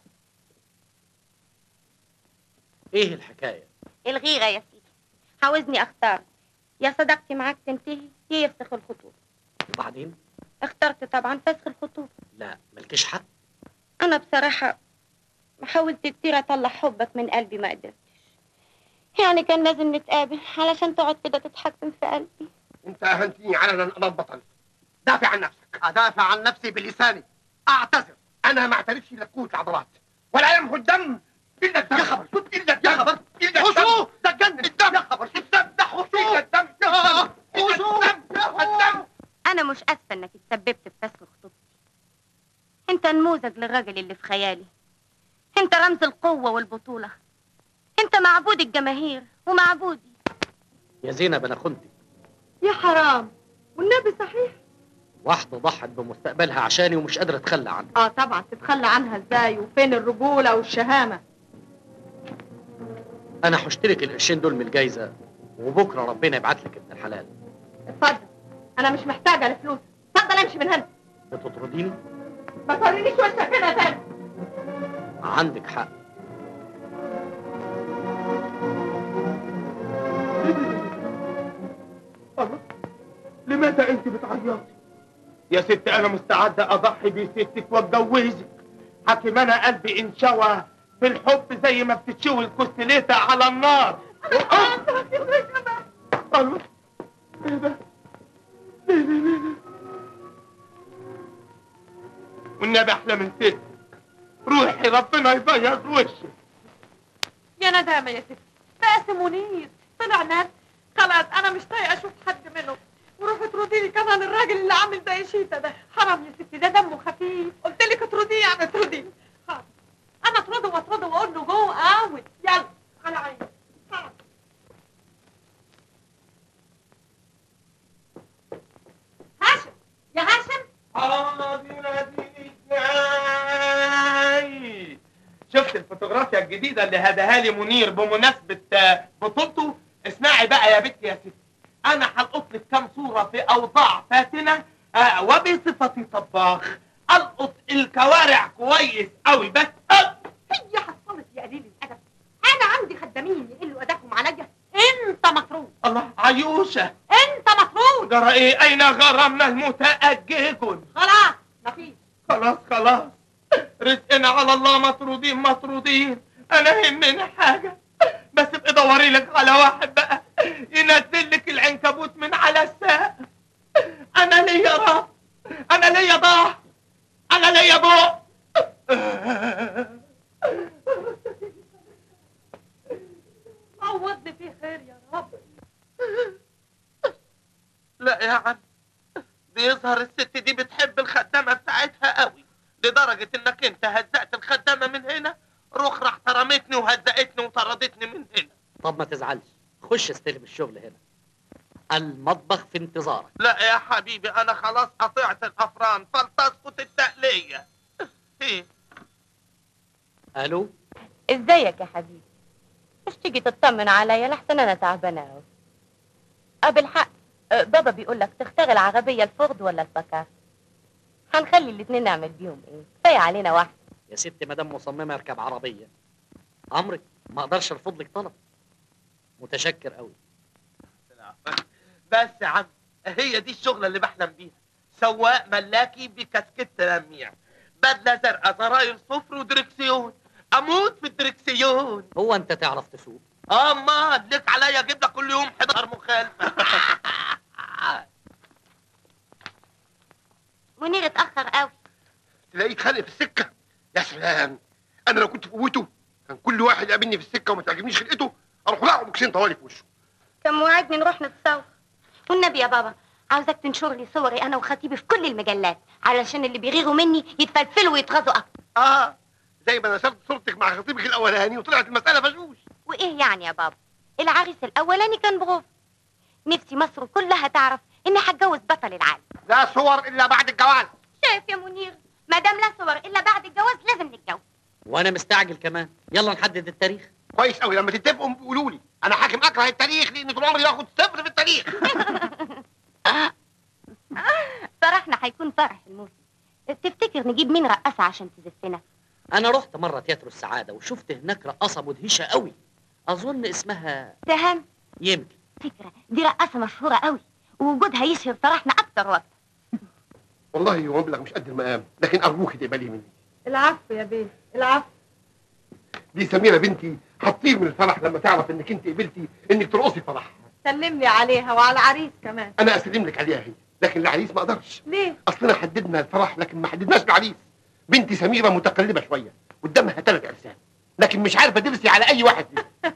ايه الحكايه الغيره يا سيدي عاوزني اختار يا صداقتي معاك تنتهي يا يفسخ الخطوبه وبعدين اخترت طبعا فسخ الخطوبه لا ملكش حق انا بصراحه حاولت كتير اطلع حبك من قلبي ما قدرتش يعني كان لازم نتقابل علشان تقعد كده تتحكم في قلبي انت اهنتني علنا انا البطل دافع عن نفسك ادافع عن نفسي بلساني اعتذر انا ما اعترفش لقوه العضلات ولا يمحو الدم الا الدم يا خبر الا الدم يا خبر الا حشو ده اتجنن الدم يا خبر الدم ده حشو الا الدم يا الدم حشو الدم انا مش اسفه انك اتسببت في فسخ خطوبتي انت نموذج للراجل اللي في خيالي انت رمز القوه والبطوله انت معبود الجماهير ومعبودي يا زينب انا خنتك يا حرام والنبي صحيح واحده ضحت بمستقبلها عشاني ومش قادره اتخلى عنها اه طبعا تتخلى عنها ازاي وفين الرجوله والشهامه انا هشترك القرشين دول من الجايزه وبكره ربنا يبعت لك ابن الحلال اتفضل انا مش محتاجه لفلوس اتفضل امشي من هنا بتطرديني ما تورينيش وشك كده تاني عندك حق الله لماذا انت بتعيطي يا ست انا مستعدة اضحي بستك واتجوزك حكم انا قلبي انشوى في الحب زي ما بتتشوي الكوستليتة على النار الله ايه ده ليه ليه ليه ليه؟ والنبي احلى من ست روحي ربنا يبيض وشك يا ندامة يا ستي باسم منير طلع ناس خلاص انا مش طايقه اشوف حد منهم وروحي تردي لي كمان الراجل اللي عامل زي شيتا ده حرام يا ستي ده دمه خفيف قلت لك اطرديه يعني اطرديه حاضر. انا اطرده واطرده واقول له جو اوت يلا على عيني حاضر. هاشم يا هاشم حاضر شفت الفوتوغرافيا الجديدة اللي هداها لي منير بمناسبة آه، بطولته اسمعي بقى يا بنتي يا ستي انا هلقط لك كام صورة في اوضاع فاتنة آه، وبصفتي طباخ القط الكوارع كويس قوي بس آه، هي حصلت يا قليل الادب انا عندي خدامين يقلوا ادبهم عليا انت مطرود الله عيوشة انت مطرود جرى ايه اين غرامنا المتأجج خلاص مفيش خلاص خلاص رزقنا على الله مطرودين مطرودين انا يهمني حاجه بس ابقي دوري لك على واحد بقى ينزل لك العنكبوت من على الساق انا ليا رب انا ليا ضهر انا ليا بق عوضني فيه خير يا رب لا يا عم بيظهر الست دي بتحب الخدامه بتاعتها قوي لدرجه انك انت هزقت الخدامه من هنا روح راح طرمتني وهزقتني وطردتني من هنا طب ما تزعلش خش استلم الشغل هنا المطبخ في انتظارك لا يا حبيبي انا خلاص قطعت الافران فلتسقط التقليه ايه الو ازيك يا حبيبي مش تيجي تطمن عليا لحسن انا تعبانه اهو اه بالحق آه، بابا بيقول لك تختار العربيه الفورد ولا الباكار هنخلي الاتنين نعمل بيهم ايه كفايه علينا واحد يا ست مدام مصممه اركب عربيه امرك ما اقدرش ارفض لك طلب متشكر قوي بس يا عم هي دي الشغلة اللي بحلم بيها سواق ملاكي بكاسكيت لميع بدلة زرقاء زراير صفر ودركسيون اموت في الدركسيون هو انت تعرف تسوق اما لك عليا اجيب لك كل يوم 11 مخالفة منير اتاخر قوي تلاقيه اتخانق في السكه يا سلام انا لو كنت في قوته كان كل واحد يقابلني في السكه وما تعجبنيش خلقته اروح لاعب بوكسين طوالي في وشه كان موعدني نروح نتصور والنبي يا بابا عاوزك تنشر لي صوري انا وخطيبي في كل المجلات علشان اللي بيغيروا مني يتفلفلوا ويتغاظوا اكتر اه زي ما نشرت صورتك مع خطيبك الاولاني وطلعت المساله فشوش وايه يعني يا بابا العريس الاولاني كان بغوف نفسي مصر كلها تعرف اني هتجوز بطل العالم لا صور الا بعد الجواز شايف يا منير ما دام لا صور الا بعد الجواز لازم نتجوز وانا مستعجل كمان يلا نحدد التاريخ كويس قوي لما تتفقوا بيقولوا لي انا حاكم اكره التاريخ لان طول عمري باخد صفر في التاريخ فرحنا هيكون فرح الموسم تفتكر نجيب مين رقاصة عشان تزفنا انا رحت مره تياترو السعاده وشفت هناك رقاصه مدهشه قوي اظن اسمها تهم يمكن فكرة دي رقاصة مشهورة قوي ووجودها يشهر فرحنا اكتر واكتر والله هو مبلغ مش قد المقام لكن ارجوك تقبلي مني العفو يا بيه العفو دي سميره بنتي هتطير من الفرح لما تعرف انك انت قبلتي انك ترقصي فرح سلمني عليها وعلى العريس كمان انا اسلم لك عليها هي لكن العريس ما اقدرش ليه اصلنا حددنا الفرح لكن ما حددناش العريس بنتي سميره متقلبه شويه قدامها ثلاث ارسال لكن مش عارفه ترسي على اي واحد فيهم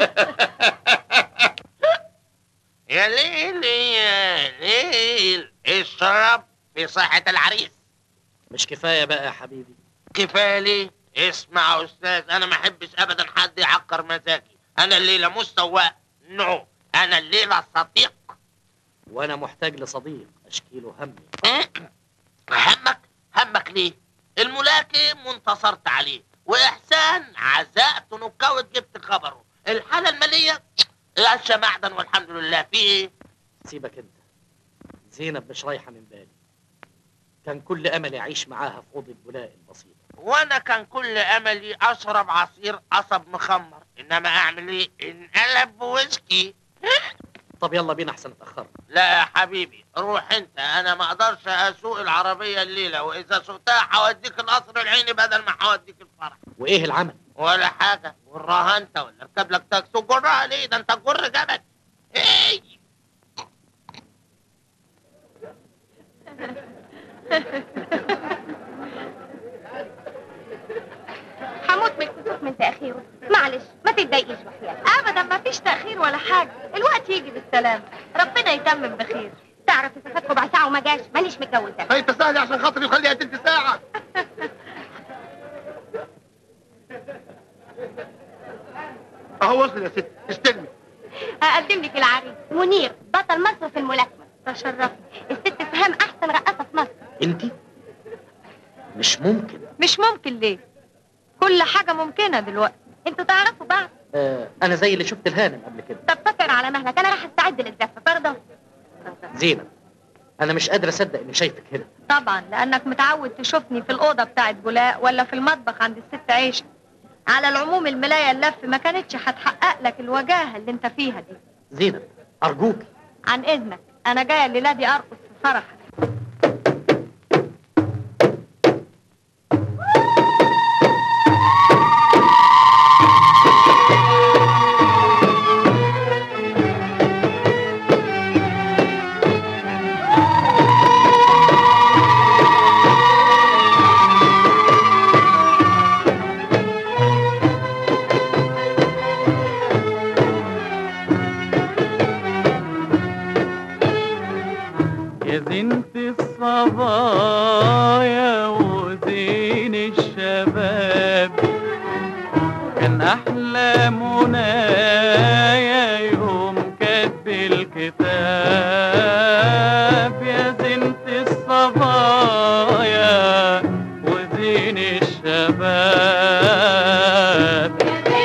يا ليل يا ليل اشرب في صحة العريس مش كفايه بقى يا حبيبي كفاية ليه اسمع يا استاذ انا ما احبش ابدا حد يعكر مزاجي انا الليلة مش سواق نو انا الليلة صديق وانا محتاج لصديق اشكيله همي همك همك ليه الملاكم وانتصرت عليه واحسان عزقت نكوت جبت خبره الحالة المالية قشه معدن والحمد لله في ايه سيبك انت زينب مش رايحه من بالي كان كل املي اعيش معاها في اوضه بولاء البسيطه وانا كان كل املي اشرب عصير قصب مخمر انما اعمل ايه انقلب بويسكي طب يلا بينا احسن اتاخرنا لا يا حبيبي روح انت انا ما اقدرش اسوق العربيه الليله واذا سوقتها هوديك القصر العيني بدل ما هوديك الفرح وايه العمل ولا حاجه جرها انت ولا اركب لك تاكسي جرها ليه ده انت جر جبل ايه تتضايقيش وحياتك ابدا ما فيش تاخير ولا حاجه الوقت يجي بالسلامه ربنا يتمم بخير تعرف اذا فات ربع ساعه وما جاش مانيش متجوزه هي تسهلي عشان خاطري وخليها تلت ساعة اهو وصل يا ست استلمي هقدم لك العريس منير بطل مصر في الملاكمه تشرفني الست فهم احسن رقاصه في مصر انت مش ممكن مش ممكن ليه كل حاجه ممكنه دلوقتي انتوا تعرفوا بعض آه انا زي اللي شفت الهانم قبل كده طب فكر على مهلك انا راح استعد للزفه برضه زينب انا مش قادر اصدق اني شايفك هنا طبعا لانك متعود تشوفني في الاوضه بتاعت جلاء ولا في المطبخ عند الست عيشه على العموم الملايه اللف ما كانتش هتحقق لك الوجاهه اللي انت فيها دي زينب ارجوك عن اذنك انا جايه الليله دي ارقص في فرحك يا زينة الصبايا وزين الشباب كان أحلى منايا يوم كتب الكتاب يا زينة الصبايا وزين الشباب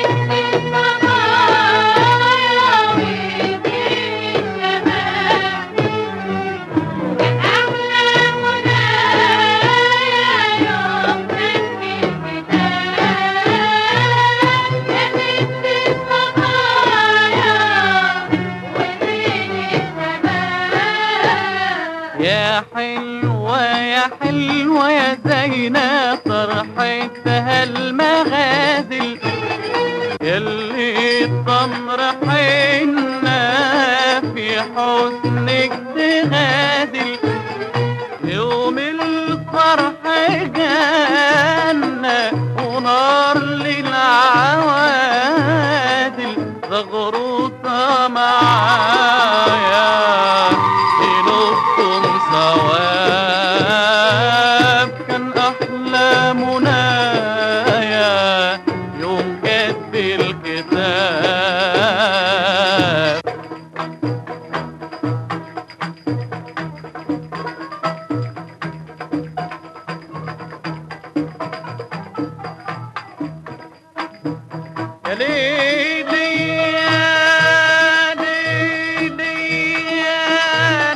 يا حلوة يا حلوة يا زينة طرحتها المغازل يلي الطمر حنا في حسنك تغازل يوم الفرح جنة ونار للعوادل زغروطة معايا قلوبكم صواب كان أحلى منايا يوم كتب الكتاب يا ليلي يا ليلي يا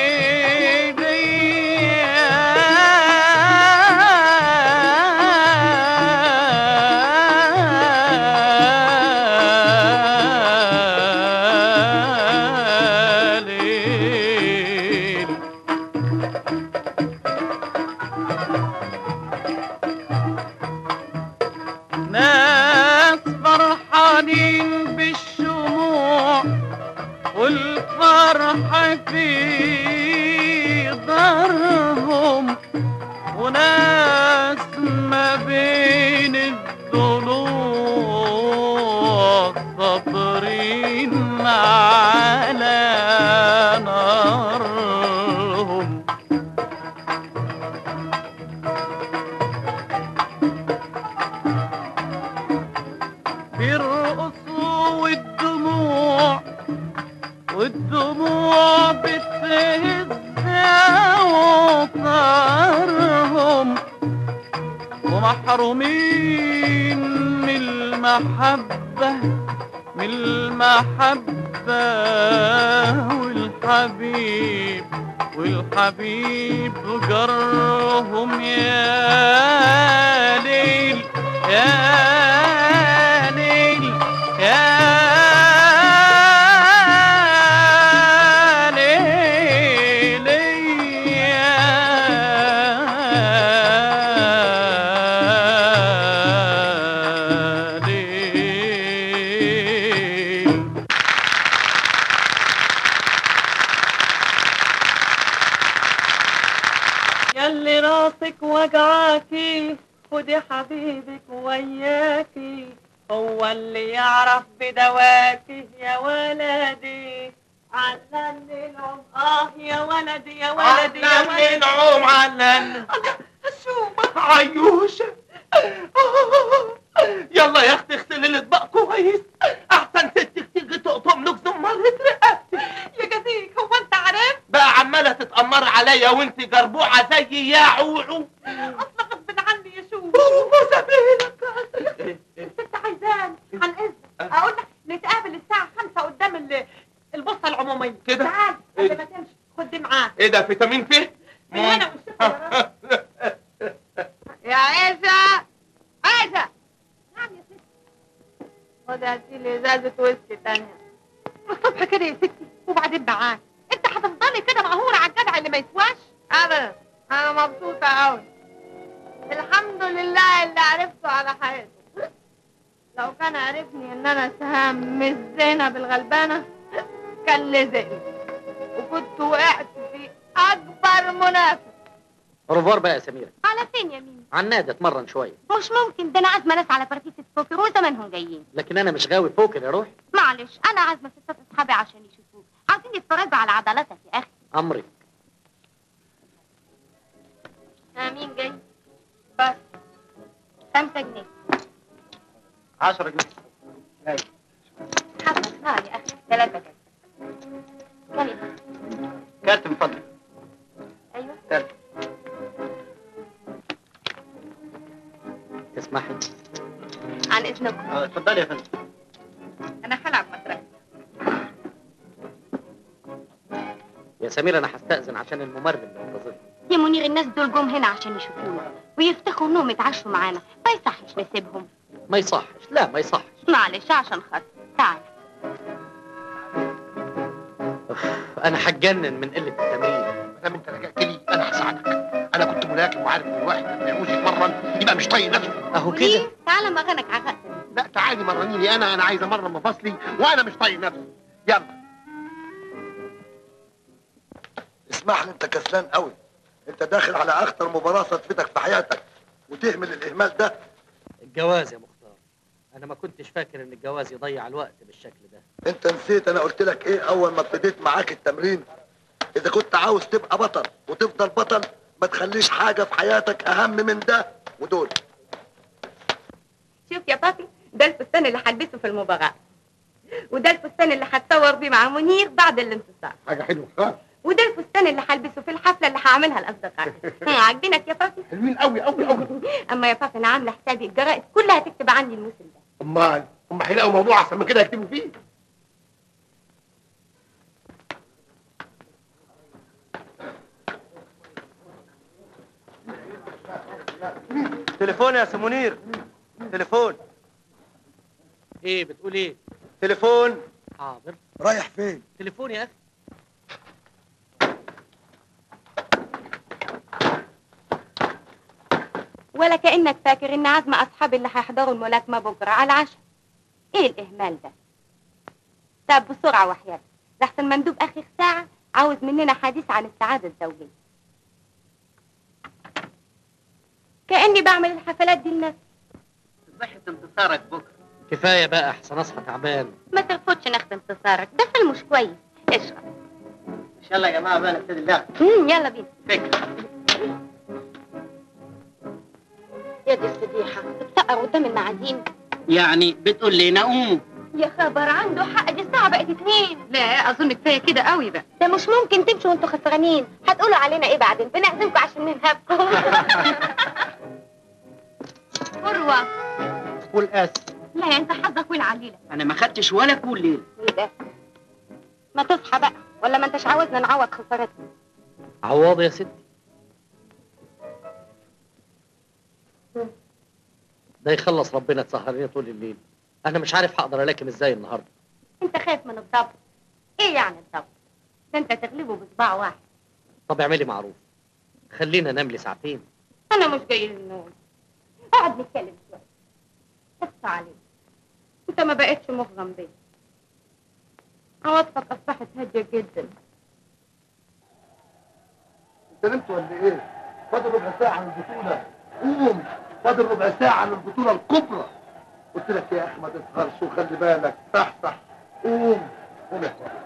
ليلي يا ليل ناس فرحانين بالشموع والفرح في دارهم وناس ما بين الضلوع صابرين على نارهم بيرقصوا والدموع والدموع بتهز اوطارهم ومحرومين من المحبة من المحبة والحبيب والحبيب جرهم يا ليل يا ليل يا ليل يا ليل يلي راسك وجعاكي خدي حبيبك وياكي هو اللي يعرف بدواته يا ولدي علمني العم اه يا ولدي يا ولدي يا علمني ولدي العوم علمني شو عيوشة يلا يا اختي اغسلي الاطباق كويس احسن ستك تيجي تقطم لك زمرة رقبتك يا جديك هو انت عارف بقى عمالة تتأمر عليا وانت جربوعة زي يا عوعو اصلا غصب عني يا شو وسبيلك انت عايزان عن اذن اقول لك نتقابل الساعة خمسة قدام ال- البوسطة العمومية كده؟ تعال إيه؟ قبل ما تمشي خد دي معاك ايه ده فيتامين فيه؟ من هنا والشفا يا عيسى عيسى نعم يا ستي خد هاتي لي ازازة ويسكي تانية الصبح كده يا ستي وبعدين معاك انت هتفضلي كده مقهورة على الجدع اللي ما يسواش ابدا انا مبسوطة قوي الحمد لله اللي عرفته على حياته لو كان عرفني ان انا سهام مش زينب الغلبانة كان لزقني وكنت وقعت في اكبر منافس ريفوار بقى يا سميرة على فين يا ميمي على النادي اتمرن شوية مش ممكن ده انا عازمه ناس على بارتيسة بوكر وزمانهم جايين لكن انا مش غاوي بوكر يا روح معلش انا عازمه ستات اصحابي عشان يشوفوك عايزين يتفرجوا على عضلاتك يا اخي امرك ها مين جاي بس خمسة جنيه 10 جنيه حبك نار يا اخي ثلاثة جنيه كم يا كارت من فضلك ايوه كارت تسمحي عن اذنكم اه اتفضلي يا فندم انا هلعب مسرح يا سميرة انا هستأذن عشان الممرض اللي منتظرني يا منير الناس دول جم هنا عشان يشوفونا ويفتخروا انهم يتعشوا معانا ما يصحش نسيبهم ما يصحش لا ما يصحش معلش عشان خاطر تعال أوف، انا هتجنن من قلة التمرين ما دام انت لجأت لي انا هساعدك انا كنت ملاكم وعارف ان الواحد لما يعوز يتمرن يبقى مش طايق نفسه اهو كده وليه تعال ما غنك عغقت لا تعالي مرنيني انا انا عايز امرن مفاصلي وانا مش طايق نفسي يلا اسمح لي انت كسلان قوي انت داخل على اخطر مباراه صدفتك في حياتك وتهمل الاهمال ده الجواز يا مختار انا ما كنتش فاكر ان الجواز يضيع الوقت بالشكل ده انت نسيت انا قلت لك ايه اول ما ابتديت معاك التمرين اذا كنت عاوز تبقى بطل وتفضل بطل ما تخليش حاجه في حياتك اهم من ده ودول شوف يا بابي ده الفستان اللي هلبسه في المباراة وده الفستان اللي هتصور بيه مع منير بعد الانتصار حاجه حلوه خالص وده الفستان اللي هلبسه في الحفلة اللي هعملها لأصدقائي هم، عاجبينك يا بابي حلوين قوي قوي قوي أما يا بابي أنا عاملة حسابي الجرائد كلها تكتب عني الموسم ده امال هم هيلاقوا موضوع احسن من كده يكتبوا فيه تليفون يا سي منير تليفون ايه بتقول ايه تليفون حاضر رايح فين تليفون يا اخي ولا كأنك فاكر إن عازمة أصحابي اللي هيحضروا الملاكمة بكرة على العشاء إيه الإهمال ده؟ طب بسرعة وحياتك لحسن مندوب آخر ساعة عاوز مننا حديث عن السعادة الزوجية كأني بعمل الحفلات دي لنفسي صحة انتصارك بكرة كفايه بقى احسن اصحى تعبان ما ترفضش ناخد انتصارك ده فيلم مش كويس اشرب ان شاء الله يا جماعة بقى نبتدي اللعب مم، يلا بينا فكرة يا دي الفضيحة تتسقر قدام المعازيم يعني بتقول لي نقوم يا خبر عنده حق دي الساعة بقت اتنين لا اظن كفايه كده قوي بقى ده مش ممكن تمشوا وانتوا خسرانين هتقولوا علينا ايه بعدين بنعزمكم عشان ننهبكم فروة قول اسف لا انت حظك وين عليلة انا ما خدتش ولا كل ليلة ايه ده ما تصحى بقى ولا ما انتش عاوزنا نعوض خسارتنا عواض يا ستي ده يخلص ربنا تسهرني طول الليل انا مش عارف هقدر الاكم ازاي النهارده انت خايف من الضبط ايه يعني الضبط ده انت تغلبه بصباع واحد طب اعملي معروف خلينا ننام لي ساعتين انا مش جاي للنوم اقعد نتكلم شويه بص عليك انت ما بقتش مغرم بيا عواطفك اصبحت هاديه جدا انت نمت ولا ايه؟ فاضل ربع ساعة عن البطولة قوم فاضل ربع ساعة عن البطولة الكبرى قلت لك يا اخي ما تسهرش وخلي بالك صح صح قوم قوم يا اخوان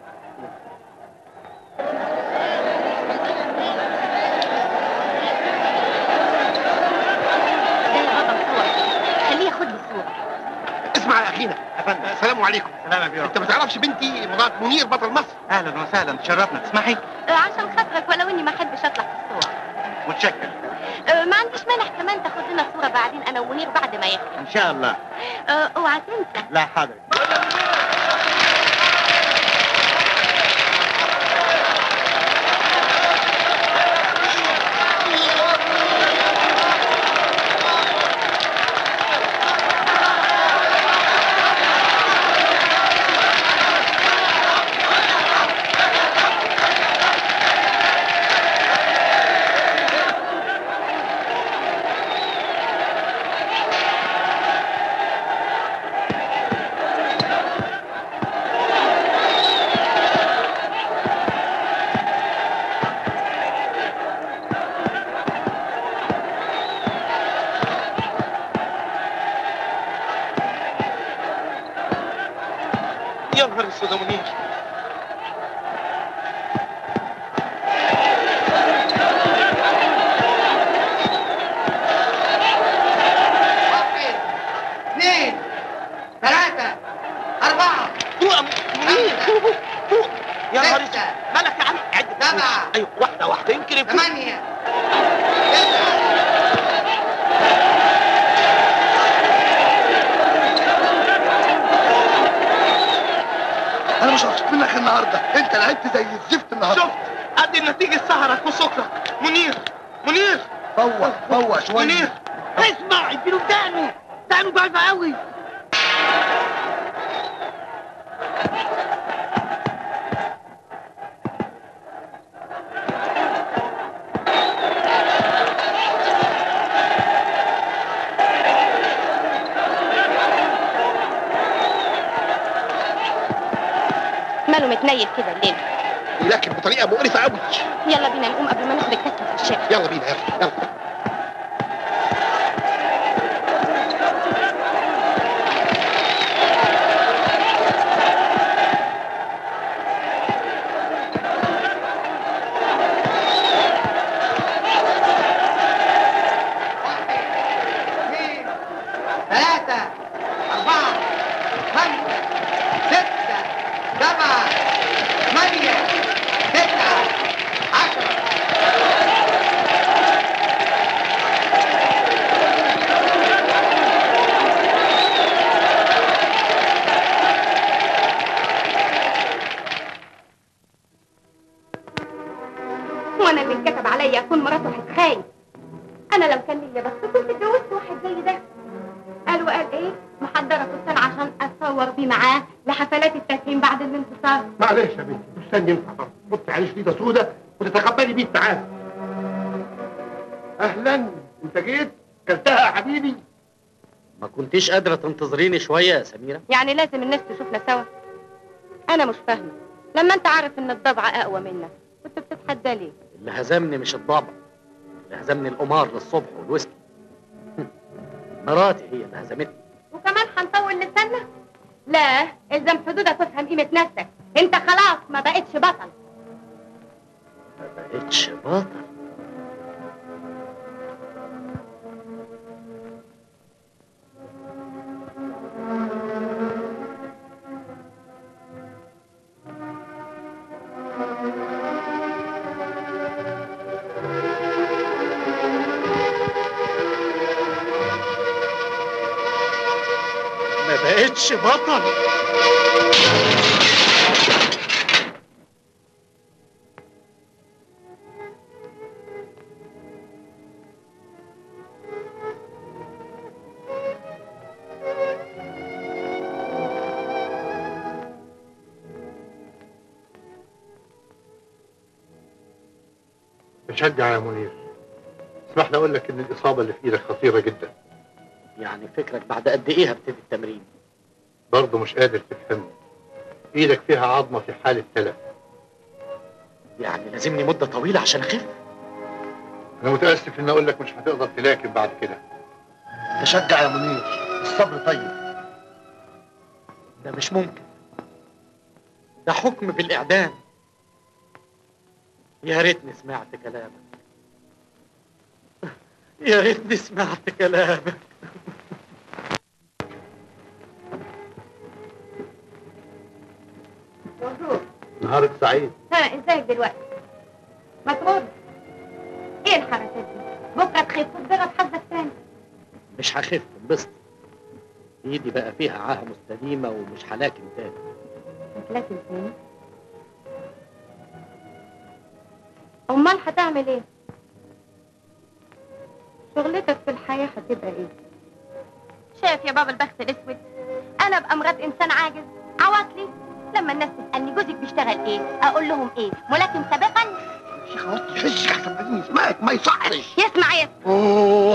ده يا بابا مصور خليه ياخد لي صورة اسمع يا اخينا يا فندم السلام عليكم سلام يا بيرو انت ما تعرفش بنتي مرات منير بطل مصر اهلا وسهلا تشرفنا تسمحي آه، عشان خاطرك ولو اني ما احبش اطلع في الصور متشكر آه، ما عنديش مانع كمان تاخد لنا صورة بعدين انا ومنير بعد ما يخلص ان شاء الله آه، اوعى تنسى لا حاضر يا نهار اسود يا منير واحد اثنين ثلاثة أربعة فوق يا منير فوق فوق فوق يا نهار ستة. اسود مالك يا عم عد سبعة. ايوه واحده واحده يمكن يفوق ثمانية تسعة انا مش هشوف منك النهارده انت لعبت زي الزفت النهارده شفت ادي النتيجه سهرك وسكرك منير منير فوق فوق شويه منير اسمع اديله بدانه دانه ضعيفة قوي ماله متنيل كده الليل لكن بطريقه مقرفه قوي يلا بينا نقوم قبل ما ناخد الكتف في الشارع يلا بينا يلا يلا واحد اثنين ثلاثة أربعة خمسة ستة سبعة ثمانية تسعة عشرة وانا اللي انكتب عليا اكون مراته هتخاين انا لو كان ليا بس كنت اتجوزت واحد زي ده قالوا قال ايه محضره فستان عشان اتصور بيه معاه لحفلات التكريم بعد الانتصار معلش يا بنتي مستني ينفع برضه حط عليه شديده سودة وتتقبلي بيه التعافي اهلا انت جيت كلتها يا حبيبي ما كنتيش قادرة تنتظريني شوية يا سميرة يعني لازم الناس تشوفنا سوا انا مش فاهمه لما انت عارف ان الضبع اقوى منك كنت بتتحدى ليه اللي هزمني مش الضبع اللي هزمني القمار للصبح والويسكي مراتي هي اللي هزمتني وكمان هنطول لساننا لا الزم حدودك وافهم قيمه نفسك انت خلاص ما بقتش بطل ما بقتش بطل ما بقتش بطل بشجع يا منير اسمح لي اقول لك ان الاصابه اللي في ايدك خطيره جدا يعني فكرك بعد قد ايه هبتدي التمرين برضه مش قادر تفهمني ايدك فيها عظمه في حاله تلف يعني لازمني مدة طويلة عشان اخف انا متاسف ان اقول لك مش هتقدر تلاكم بعد كده تشجع يا منير الصبر طيب ده مش ممكن ده حكم بالإعدام يا ريتني سمعت كلامك يا ريتني سمعت كلامك نهارك سعيد ها ازيك دلوقتي ما ترد ايه الحركات دي بكره تخف وتجرب حظك تاني مش هخف انبسط ايدي بقى فيها عاهة مستديمة ومش هلاكم تاني لكن تاني امال هتعمل ايه شغلتك في الحياه هتبقى ايه شايف يا بابا البخت الاسود انا ابقى مرات انسان عاجز عواطلي لما الناس تسالني جوزك بيشتغل ايه اقول لهم ايه ملاكم سابقا شيخ وطي حسك احسن بعدين يسمعك ما يصحش يسمع يسمع اوه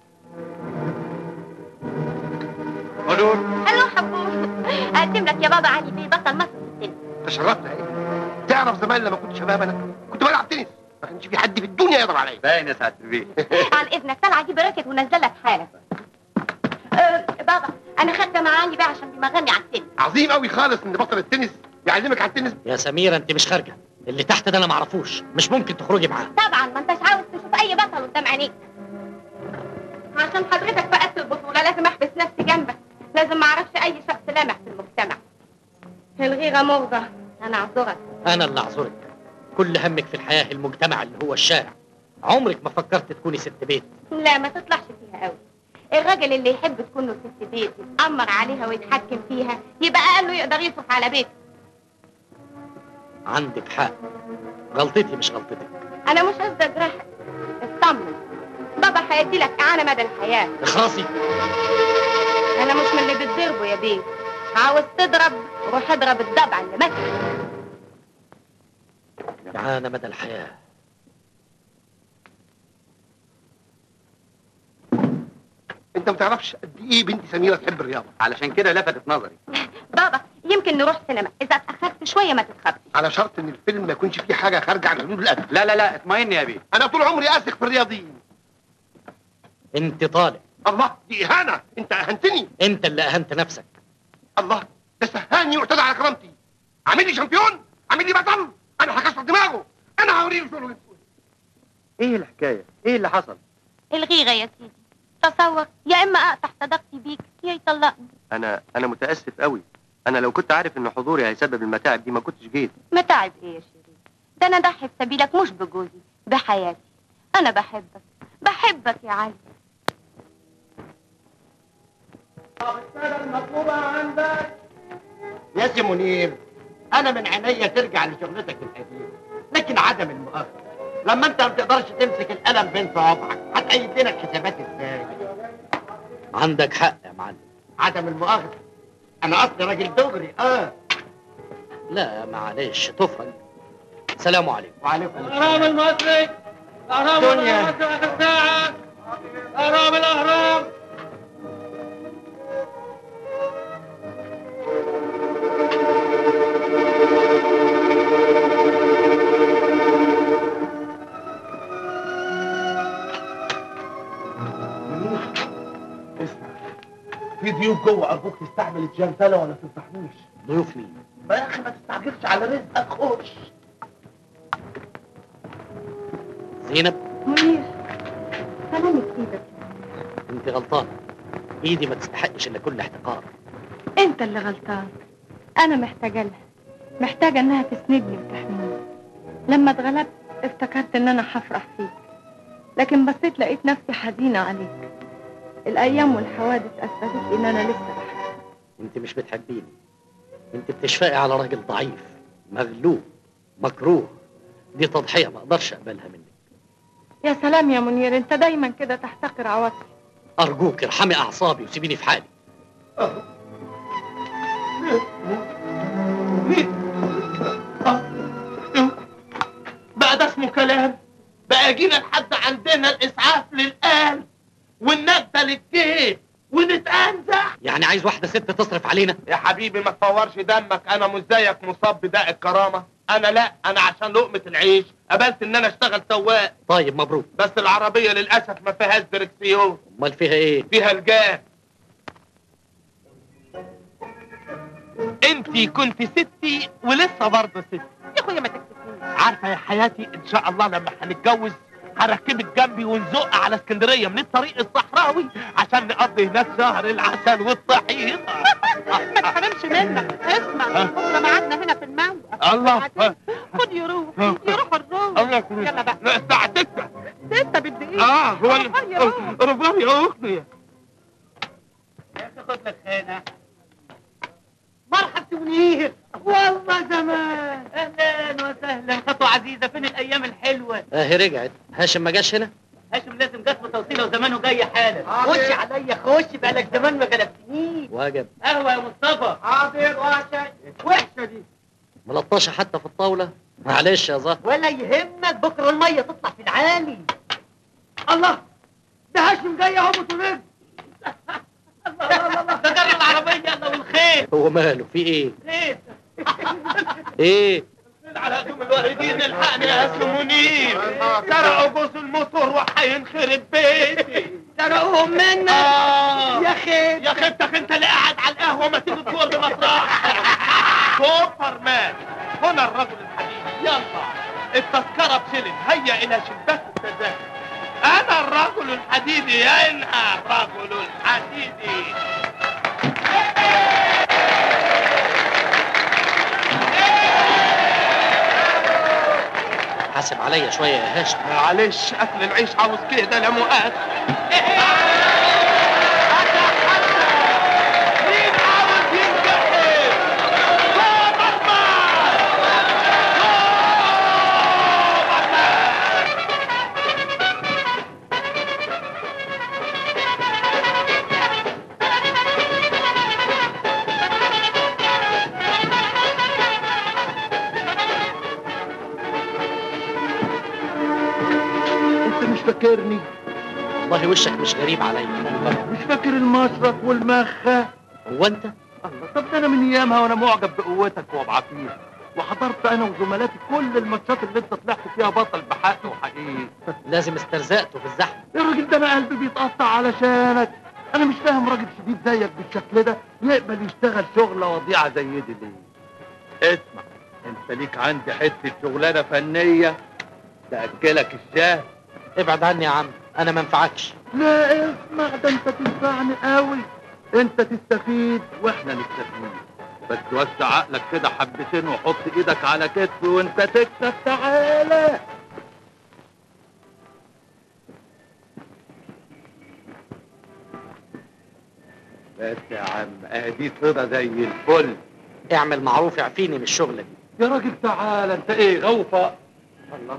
حضور الو حبوب اقدم لك يا بابا علي بيه بطل مصر في السينما تشرفنا ايه تعرف زمان لما كنت شباب انا كنت بلعب تنس ما كانش في حد في الدنيا يقدر عليا باين يا سعاده البيه عن اذنك طلع اجيب راكت ونزلك حالا أه بابا انا خدت مع علي بيه عشان بيمغني على السينما عظيم قوي خالص ان بطل التنس يعلمك على التنس يا سميرة انت مش خارجة اللي تحت ده انا معرفوش مش ممكن تخرجي معاه طبعا ما انتش عاوز تشوف اي بطل قدام عينيك عشان حضرتك فقدت البطوله لازم احبس نفسي جنبك لازم ما اعرفش اي شخص لامح في المجتمع الغيره مرضى انا اعذرك انا اللي اعذرك كل همك في الحياة المجتمع اللي هو الشارع عمرك ما فكرت تكوني ست بيت لا ما تطلعش فيها قوي الراجل اللي يحب تكون له ست بيت يتأمر عليها ويتحكم فيها يبقى اقله يقدر يصرف على بيته عندك حق غلطتي مش غلطتك انا مش قصدي اجرحك اطمن بابا هيدي لك اعانه مدى الحياه اخرسي انا مش من اللي بتضربه يا بيه عاوز تضرب روح اضرب الضبع اللي مات معانا مدى الحياة انت ما تعرفش قد ايه بنتي سميره تحب الرياضه علشان كده لفتت نظري بابا يمكن نروح سينما اذا اتاخرت شويه ما تتخبش على شرط ان الفيلم ما يكونش فيه حاجه خارجه عن حدود الادب لا لا لا اطمئن يا بيه انا طول عمري اثق في الرياضيين انت طالع الله دي اهانه انت اهنتني انت اللي اهنت نفسك الله ده سهاني واعتدى على كرامتي عامل لي شامبيون عامل لي بطل انا هكسر دماغه انا هوريه شغله ايه الحكايه ايه اللي حصل الغيره يا سيدي تصور يا اما اقطع صداقتي بيك يا يطلقني انا انا متاسف قوي انا لو كنت عارف ان حضوري هيسبب المتاعب دي ما كنتش جيت متاعب ايه يا شيرين ده انا ضحي في سبيلك مش بجوزي بحياتي انا بحبك بحبك يا علي يا سي منير انا من عينيا ترجع لشغلتك القديمه لكن عدم المؤاخذه لما انت ما تقدرش تمسك القلم بين صوابعك هتأيد لك حسابات ازاي عندك حق يا معلم عدم المؤاخذه انا اصلي راجل دغري اه لا معلش تفرج سلام عليكم وعليكم الاهرام المصري الاهرام دنيا. المصري اخر ساعه اهرام الاهرام اسمع في ضيوف جوه ارجوك تستعمل الجنتله ولا تفتحوش ضيوف مين ما يا اخي ما تستعجلش على رزقك خش زينب منير سلامك ايدك انت غلطانة ايدي ما تستحقش الا كل احتقار انت اللي غلطان انا محتاجه لها محتاجه انها تسندني وتحميني لما اتغلبت افتكرت ان انا هفرح فيك لكن بصيت لقيت نفسي حزينه عليك الايام والحوادث اثبتت لي ان انا لسه بحبك انت مش بتحبيني انت بتشفقي على راجل ضعيف مغلوب مكروه دي تضحية ما اقدرش اقبلها منك يا سلام يا منير انت دايما كده تحتقر عواطفي ارجوك ارحمي اعصابي وسيبيني في حالي بقى ده اسمه كلام بقى جينا لحد عندنا الاسعاف للآن والنجدة للجيب ونتأنزح يعني عايز واحدة ست تصرف علينا يا حبيبي ما تفورش دمك انا مش زيك مصاب بداء الكرامة انا لا انا عشان لقمة العيش قبلت ان انا اشتغل سواق طيب مبروك بس العربية للأسف ما فيهاش دركسيون امال فيها ايه فيها الجاز انت كنت ستي ولسه برضه ستي يا اخويا ما تكتفنيش عارفه يا حياتي ان شاء الله لما هنتجوز هركبك جنبي ونزق على اسكندريه من الطريق الصحراوي عشان نقضي هناك شهر العسل والطحينه ما تحرمش منك اسمع ها؟ بكره ميعادنا هنا في الموقف الله بعدين خد يروح ها؟ يروح الروح الله يكرمك يلا بقى لا الساعه 6 ستة بالدقيقة اه هو رفاق يا روح. رفاق يا اختي يا اخي خد لك خانه مرحب منير والله زمان اهلا وسهلا خطوه عزيزه فين الايام الحلوه اهي رجعت هاشم ما جاش هنا هاشم لازم جت بتوصيله وزمانه جاي حالا خش عليا خش بقالك زمان ما غلبتنيش واجب قهوه يا مصطفى حاضر وحشة وحشة دي ملطشه حتى في الطاوله معلش يا زهر ولا يهمك بكرة المية تطلع في العالي الله ده هاشم جاي اهو بطولين ده جرى العربيه يلا والخير هو ماله في ايه خير ايه على هدوم الوالدين الحقني يا اسم منير سرقوا جوز الموتور وهينخرب بيتي سرقوهم منك آه. يا خير يا خيبتك انت اللي قاعد على القهوه ما تيجي تدور بمطرح سوبر مان هنا الرجل الحديدي يلا التذكره بشلن هيا الى شباك التذاكر انا الرجل الحديدي يا انها الرجل الحديدي حاسب عليا شويه يا هاشم معلش اكل العيش عاوز كده لا مؤاخذة مين عاوز ينجحر؟ سوبر مان! سوبر مان! انت مش فاكرني والله وشك مش غريب عليا مش فاكر المشرط والمخة هو انت الله طب ده انا من ايامها وانا معجب بقوتك وبعافيتك وحضرت انا وزملاتي كل الماتشات اللي انت طلعت فيها بطل بحق وحقيقي لازم استرزقته في الزحمه يا راجل ده انا قلبي بيتقطع علشانك انا مش فاهم راجل شديد زيك بالشكل ده يقبل يشتغل شغله وضيعه زي دي ليه اسمع انت ليك عندي حته شغلانه فنيه تاكلك الشهر ابعد عني يا عم انا ما انفعكش لا اسمع ده انت تنفعني قوي انت تستفيد واحنا نستفيد بس وسع عقلك كده حبتين وحط ايدك على كتفي وانت تكسب تعالى بس يا عم ادي صدى زي الفل اعمل معروف اعفيني من الشغله دي يا راجل تعالى انت ايه غوفة الله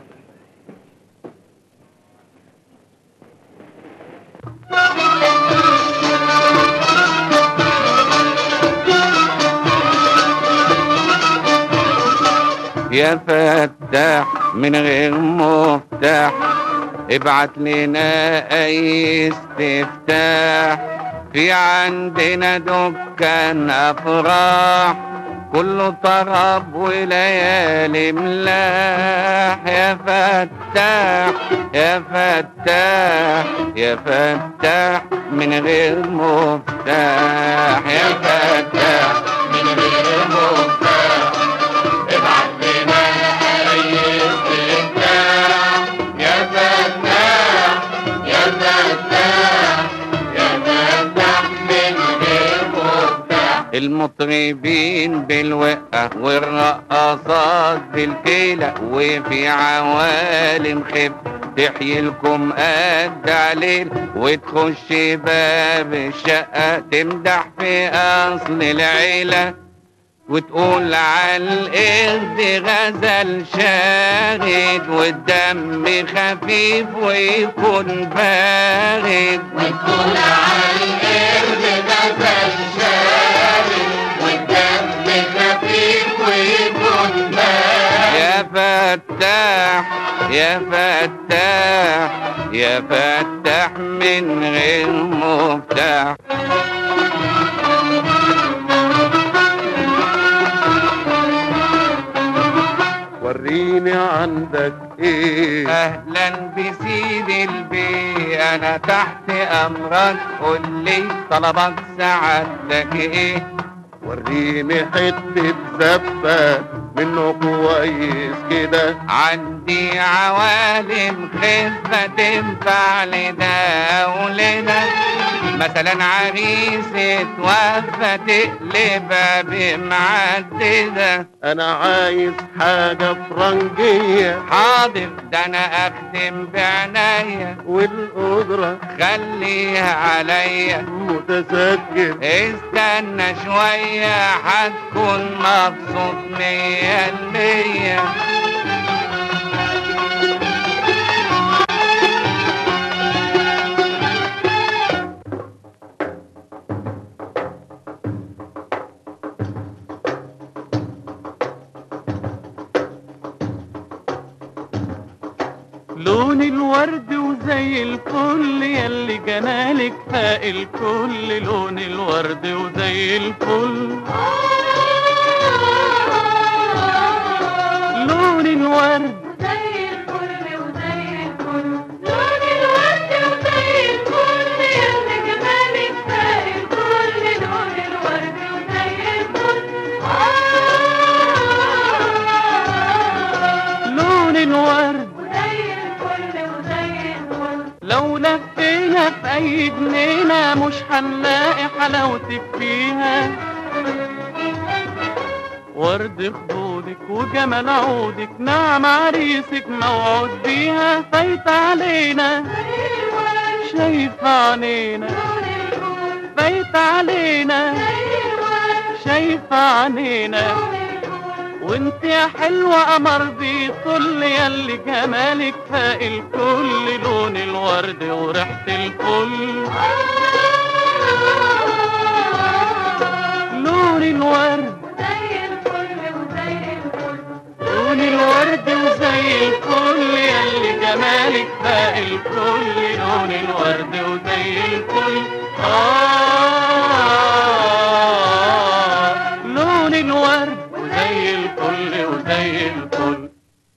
يا فتاح من غير مفتاح ابعت لنا اي استفتاح في عندنا دكان افراح كله طرب وليالي ملاح يا فتاح يا فتاح يا فتاح من غير مفتاح يا فتاح من غير مفتاح ابعت لنا اي استفتاح يا فتاح يا فتاح يا فتاح من غير مفتاح المطربين بالوقة والرقصات بالكيلة وفي عوالم خف تحيي لكم قد عليل وتخش باب الشقة تمدح في أصل العيلة وتقول على القرد غزل شاهد والدم خفيف ويكون بارد وتقول على القرد غزل شاهد والدم خفيف ويكون بارد يا فتاح يا فتاح يا فتاح من غير مفتاح وريني عندك ايه اهلا بسيد البي انا تحت امرك قول لي طلبك سعادتك ايه وريني حتة زبة منه كويس كده عندي عوالم خفة تنفع لده ولده مثلا عريس اتوفى تقلبها بمعددة انا عايز حاجة فرنجية حاضر ده انا اخدم بعناية والقدرة خليها عليا متذكر استنى شوية هتكون مبسوط مية المية لون الورد وزي الفل يلي جمالك فاق الكل لون الورد وزي الفل لون الورد وزي الفل وزي الفل لون الورد وزي الفل يلي جمالك فاق الكل لون الورد وزي الفل لون الورد وزي الفل وزي الفل لو لفينا في اي جنينة مش هنلاقي حلاوتك فيها ورد خدودك وجمال عودك نعم عريسك موعود بيها فايت علينا شايفة عينينا فايت علينا شايفة عينينا وانت يا حلوة قمر بيطل ياللي جمالك فاق الكل لون الورد وريحة الفل لون الورد وزي الفل وزي الفل لون الورد وزي الفل ياللي جمالك فاق الكل لون الورد وزي الفل آه لون الورد وزي الفل وزي الفل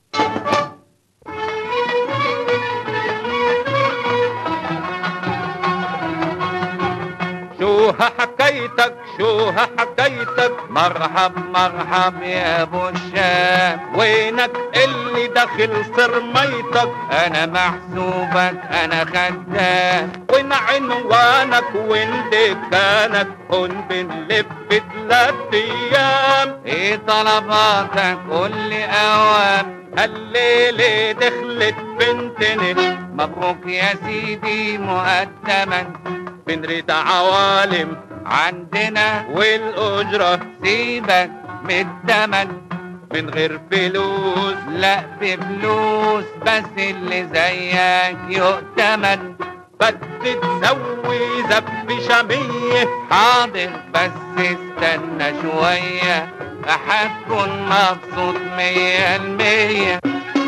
شو حكايتك شو حكايتك مرحب مرحب يا ابو الشام وينك اللي داخل صرميتك انا محسوبك انا خدام وين عنوانك وين دكانك هون بنلف تلات ايام ايه طلباتك قول لي اوام الليلة دخلت بنتني مبروك يا سيدي مقدما بنريد عوالم عندنا والأجرة سيبك من التمن من غير فلوس لا بفلوس بس اللي زيك يؤتمن بدي تسوي زب شمية حاضر بس استنى شوية هتكون مبسوط مية المية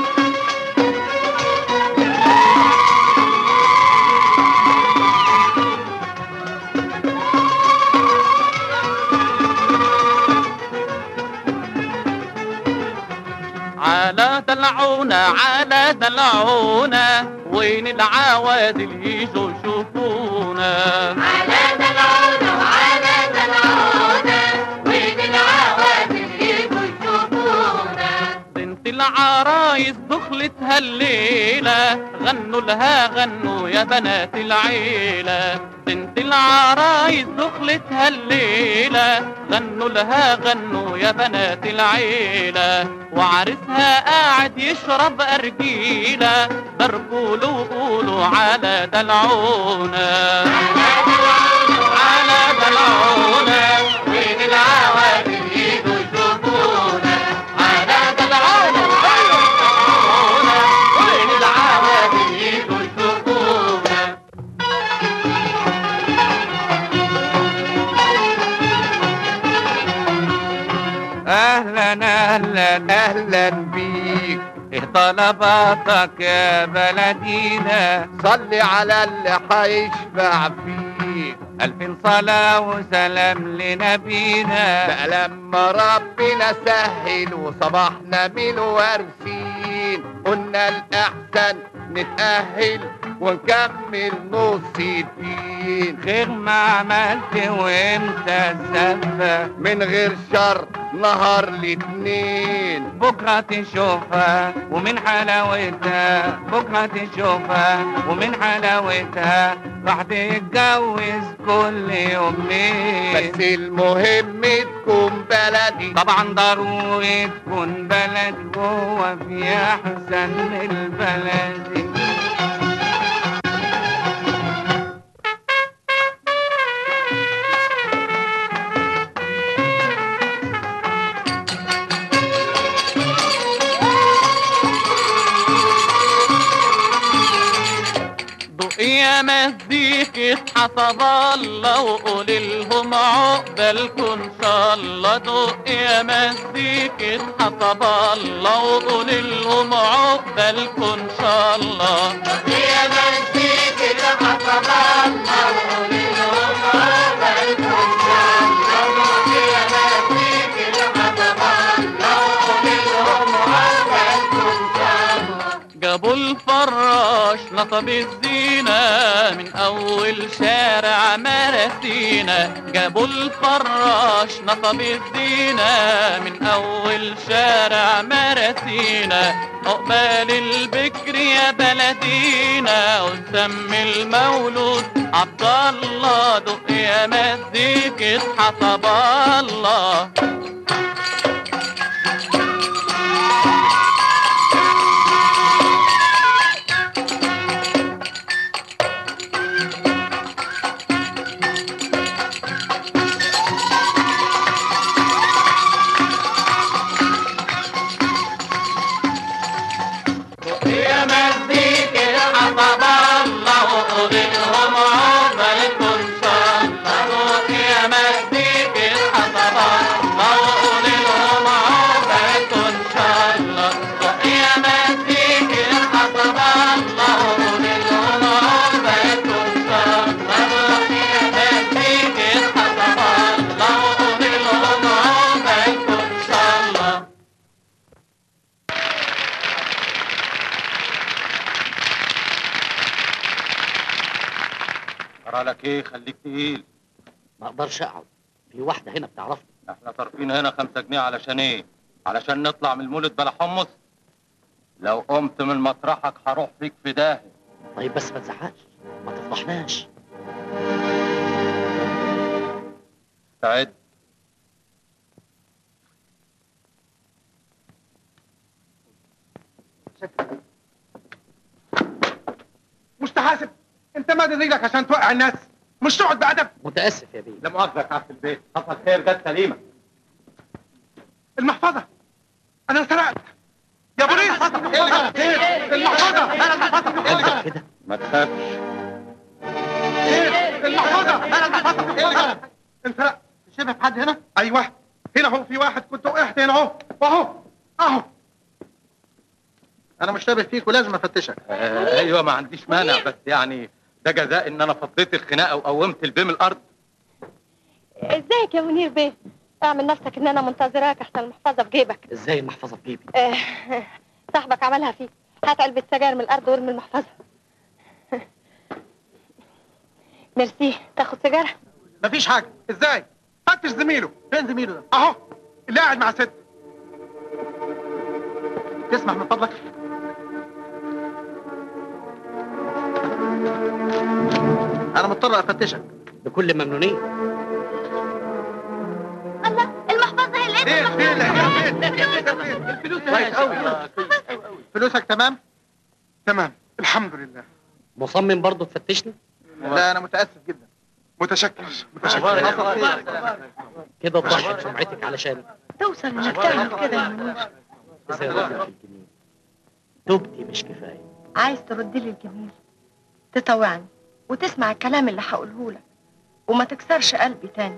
على دلعونا على دلعونا وين العوادل يجوا يشوفونا على دلعونا وعلى دلعونا وين العوادل يجوا يشوفونا بنت العرايس دخلتها الليلة غنوا لها غنوا يا بنات العيلة بنت العرايس دخلتها الليلة غنوا لها غنوا يا بنات العيلة وعرسها قاعد يشرب أرجيلة ضربوا قولوا على دلعونا على دلعونا وين العوادل يجوا يشوفونا على دلعونا وين العوادل يجوا يشوفونا اهلا اهلا اهلا بيك ايه طلباتك يا بلدينا صلي على اللي هيشفع فيك الف صلاة وسلام لنبينا بقى لما ربنا سهل وصبحنا من وارثين قلنا الأحسن نتأهل ونكمل نص الدين خير ما عملت وانت سفة من غير شر نهار الاتنين بكرة تشوفها ومن حلاوتها بكرة تشوفها ومن حلاوتها راح تتجوز كل يومين بس المهم تكون بلدي طبعا ضروري تكون بلد وهو في احسن البلد ضوء يا مزيكة حسب الله وقول لهم عقبالكم ان شاء الله ضوء يا مزيكة حسب الله وقول لهم عقبالكم ان شاء الله يا مزيكة حسب الله وقول لهم عقبالكم ان شاء الله يا مزيكة حسب الله وقول لهم عقبالكم ان شاء الله جابوا الفراش نصب الزينة من أول شارع مراسينا جابوا الفراش نصب الزينة من أول شارع مراسينا عقبال البكر يا بلدينا ونسمي المولود عبد الله دق يا مزيكة حسب الله يا مزيكة حسب الله وقول لهم عقبالكم ان شاء الله يا مزيكة حسب الله وقول لهم عقبالكم ان شاء الله يا مزيكة حسب الله وقول لهم عقبالكم ان شاء الله يا مزيكة حسب الله وقول لهم عقبالكم ان شاء الله ترى لك ايه خليك تقيل ما اقدرش اقعد في واحده هنا بتعرفني احنا صارفين هنا خمسة جنيه علشان ايه علشان نطلع من المولد بلا حمص لو قمت من مطرحك هروح فيك في داهية طيب بس ما تزعقش ما تفضحناش استعد مستحاسب انت ما رجلك عشان توقع الناس مش تقعد بأدب متاسف يا بيه لا مؤاخذة يا في البيت حصل خير جت سليمة المحفظة انا سرقت يا بوليس المحفظة قلبك كده ما تخافش المحفظة انت سرقت شبه في حد هنا ايوه هنا اهو في واحد كنت وقعت هنا اهو واهو اهو انا مشتبه فيك ولازم افتشك آه ايوه ما عنديش مانع بس يعني ده جزاء ان انا فضيت الخناقه وقومت البيم الارض ازيك يا منير بيه اعمل نفسك ان انا منتظراك احسن المحفظه في جيبك ازاي المحفظه في جيبي آه، صاحبك عملها فيك هات علبه سجاير من الارض وارمي المحفظه ميرسي تاخد سيجاره مفيش حاجة ازاي فتش زميله فين زميله ده اهو اللي قاعد مع ست تسمح من فضلك انا مضطر افتشك بكل ممنونيه الله المحفظه هي فين فين فين الفلوس كويس قوي فلوسك تمام تمام الحمد لله مصمم برضه تفتشني لا انا متاسف جدا متشكر متشكر كده تضحي بسمعتك علشان توصل انك تعمل كده يا منير زي راجل في الجميل توبتي مش كفايه عايز ترد لي الجميل تطوعني وتسمع الكلام اللي هقوله لك وما تكسرش قلبي تاني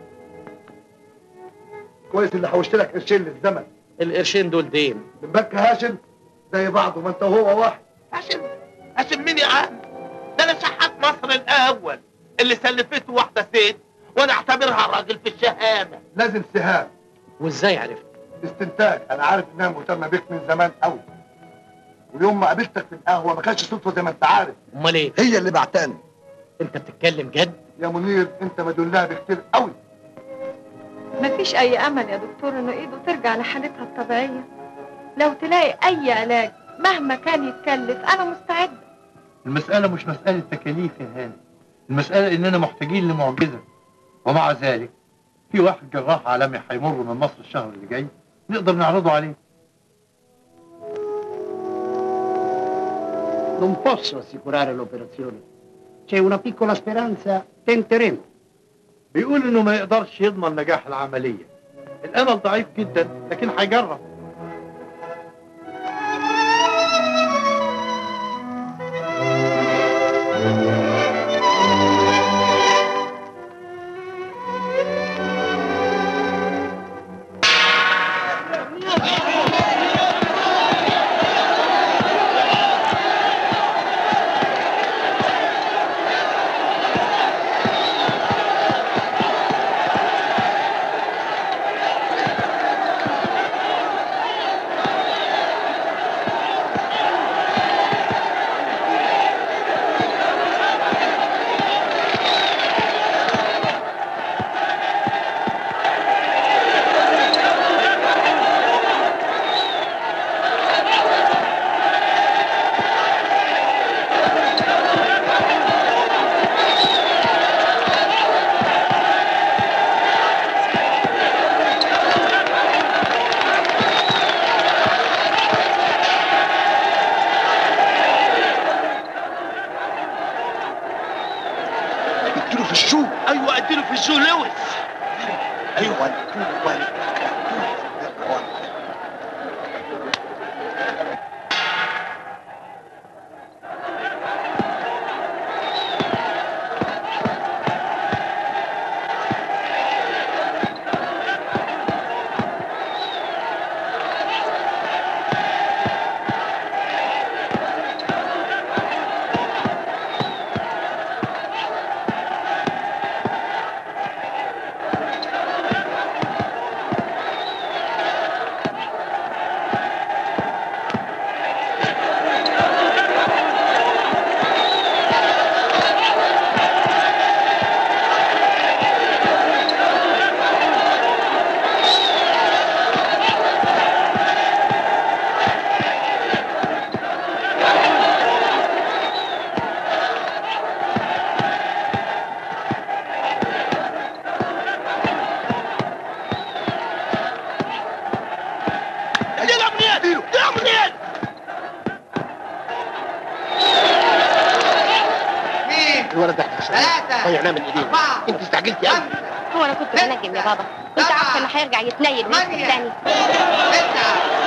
كويس اللي حوشت لك قرشين للزمن القرشين دول دين من بنك هاشم زي بعضه ما انت وهو واحد هاشم هاشم مين يا عم ده انا شحات مصر الاول اللي سلفته واحده ست وانا اعتبرها راجل في الشهامه لازم سهام وازاي عرفت استنتاج انا عارف انها مهتمه بيك من زمان قوي ويوم ما قابلتك في القهوه ما كانش صدفه زي ما انت عارف امال ايه هي اللي بعتاني انت بتتكلم جد يا منير انت مدلها بكتير قوي مفيش أي أمل يا دكتور إنه إيده ترجع لحالتها الطبيعية لو تلاقي أي علاج مهما كان يتكلف أنا مستعدة المسألة مش مسألة تكاليف يا هاني المسألة إننا محتاجين لمعجزة ومع ذلك في واحد جراح عالمي هيمر من مصر الشهر اللي جاي نقدر نعرضه عليه Non posso assicurare l'operazione. C'è una piccola speranza, tenteremo. بيقول إنه ما يقدرش يضمن نجاح العملية الأمل ضعيف جدا لكن هيجرب اديله في الشو ايوه اديله في الشو لويس ايوه اديله ولا يلعب منين يلعب منين الولد ده احنا ثلاثة ضيعناه من ايدينا أربعة انت استعجلت قوي هو انا كنت بنجم يا بابا كنت عارفه انه هيرجع يتنيل ويمسك ثمانية. تاني ستة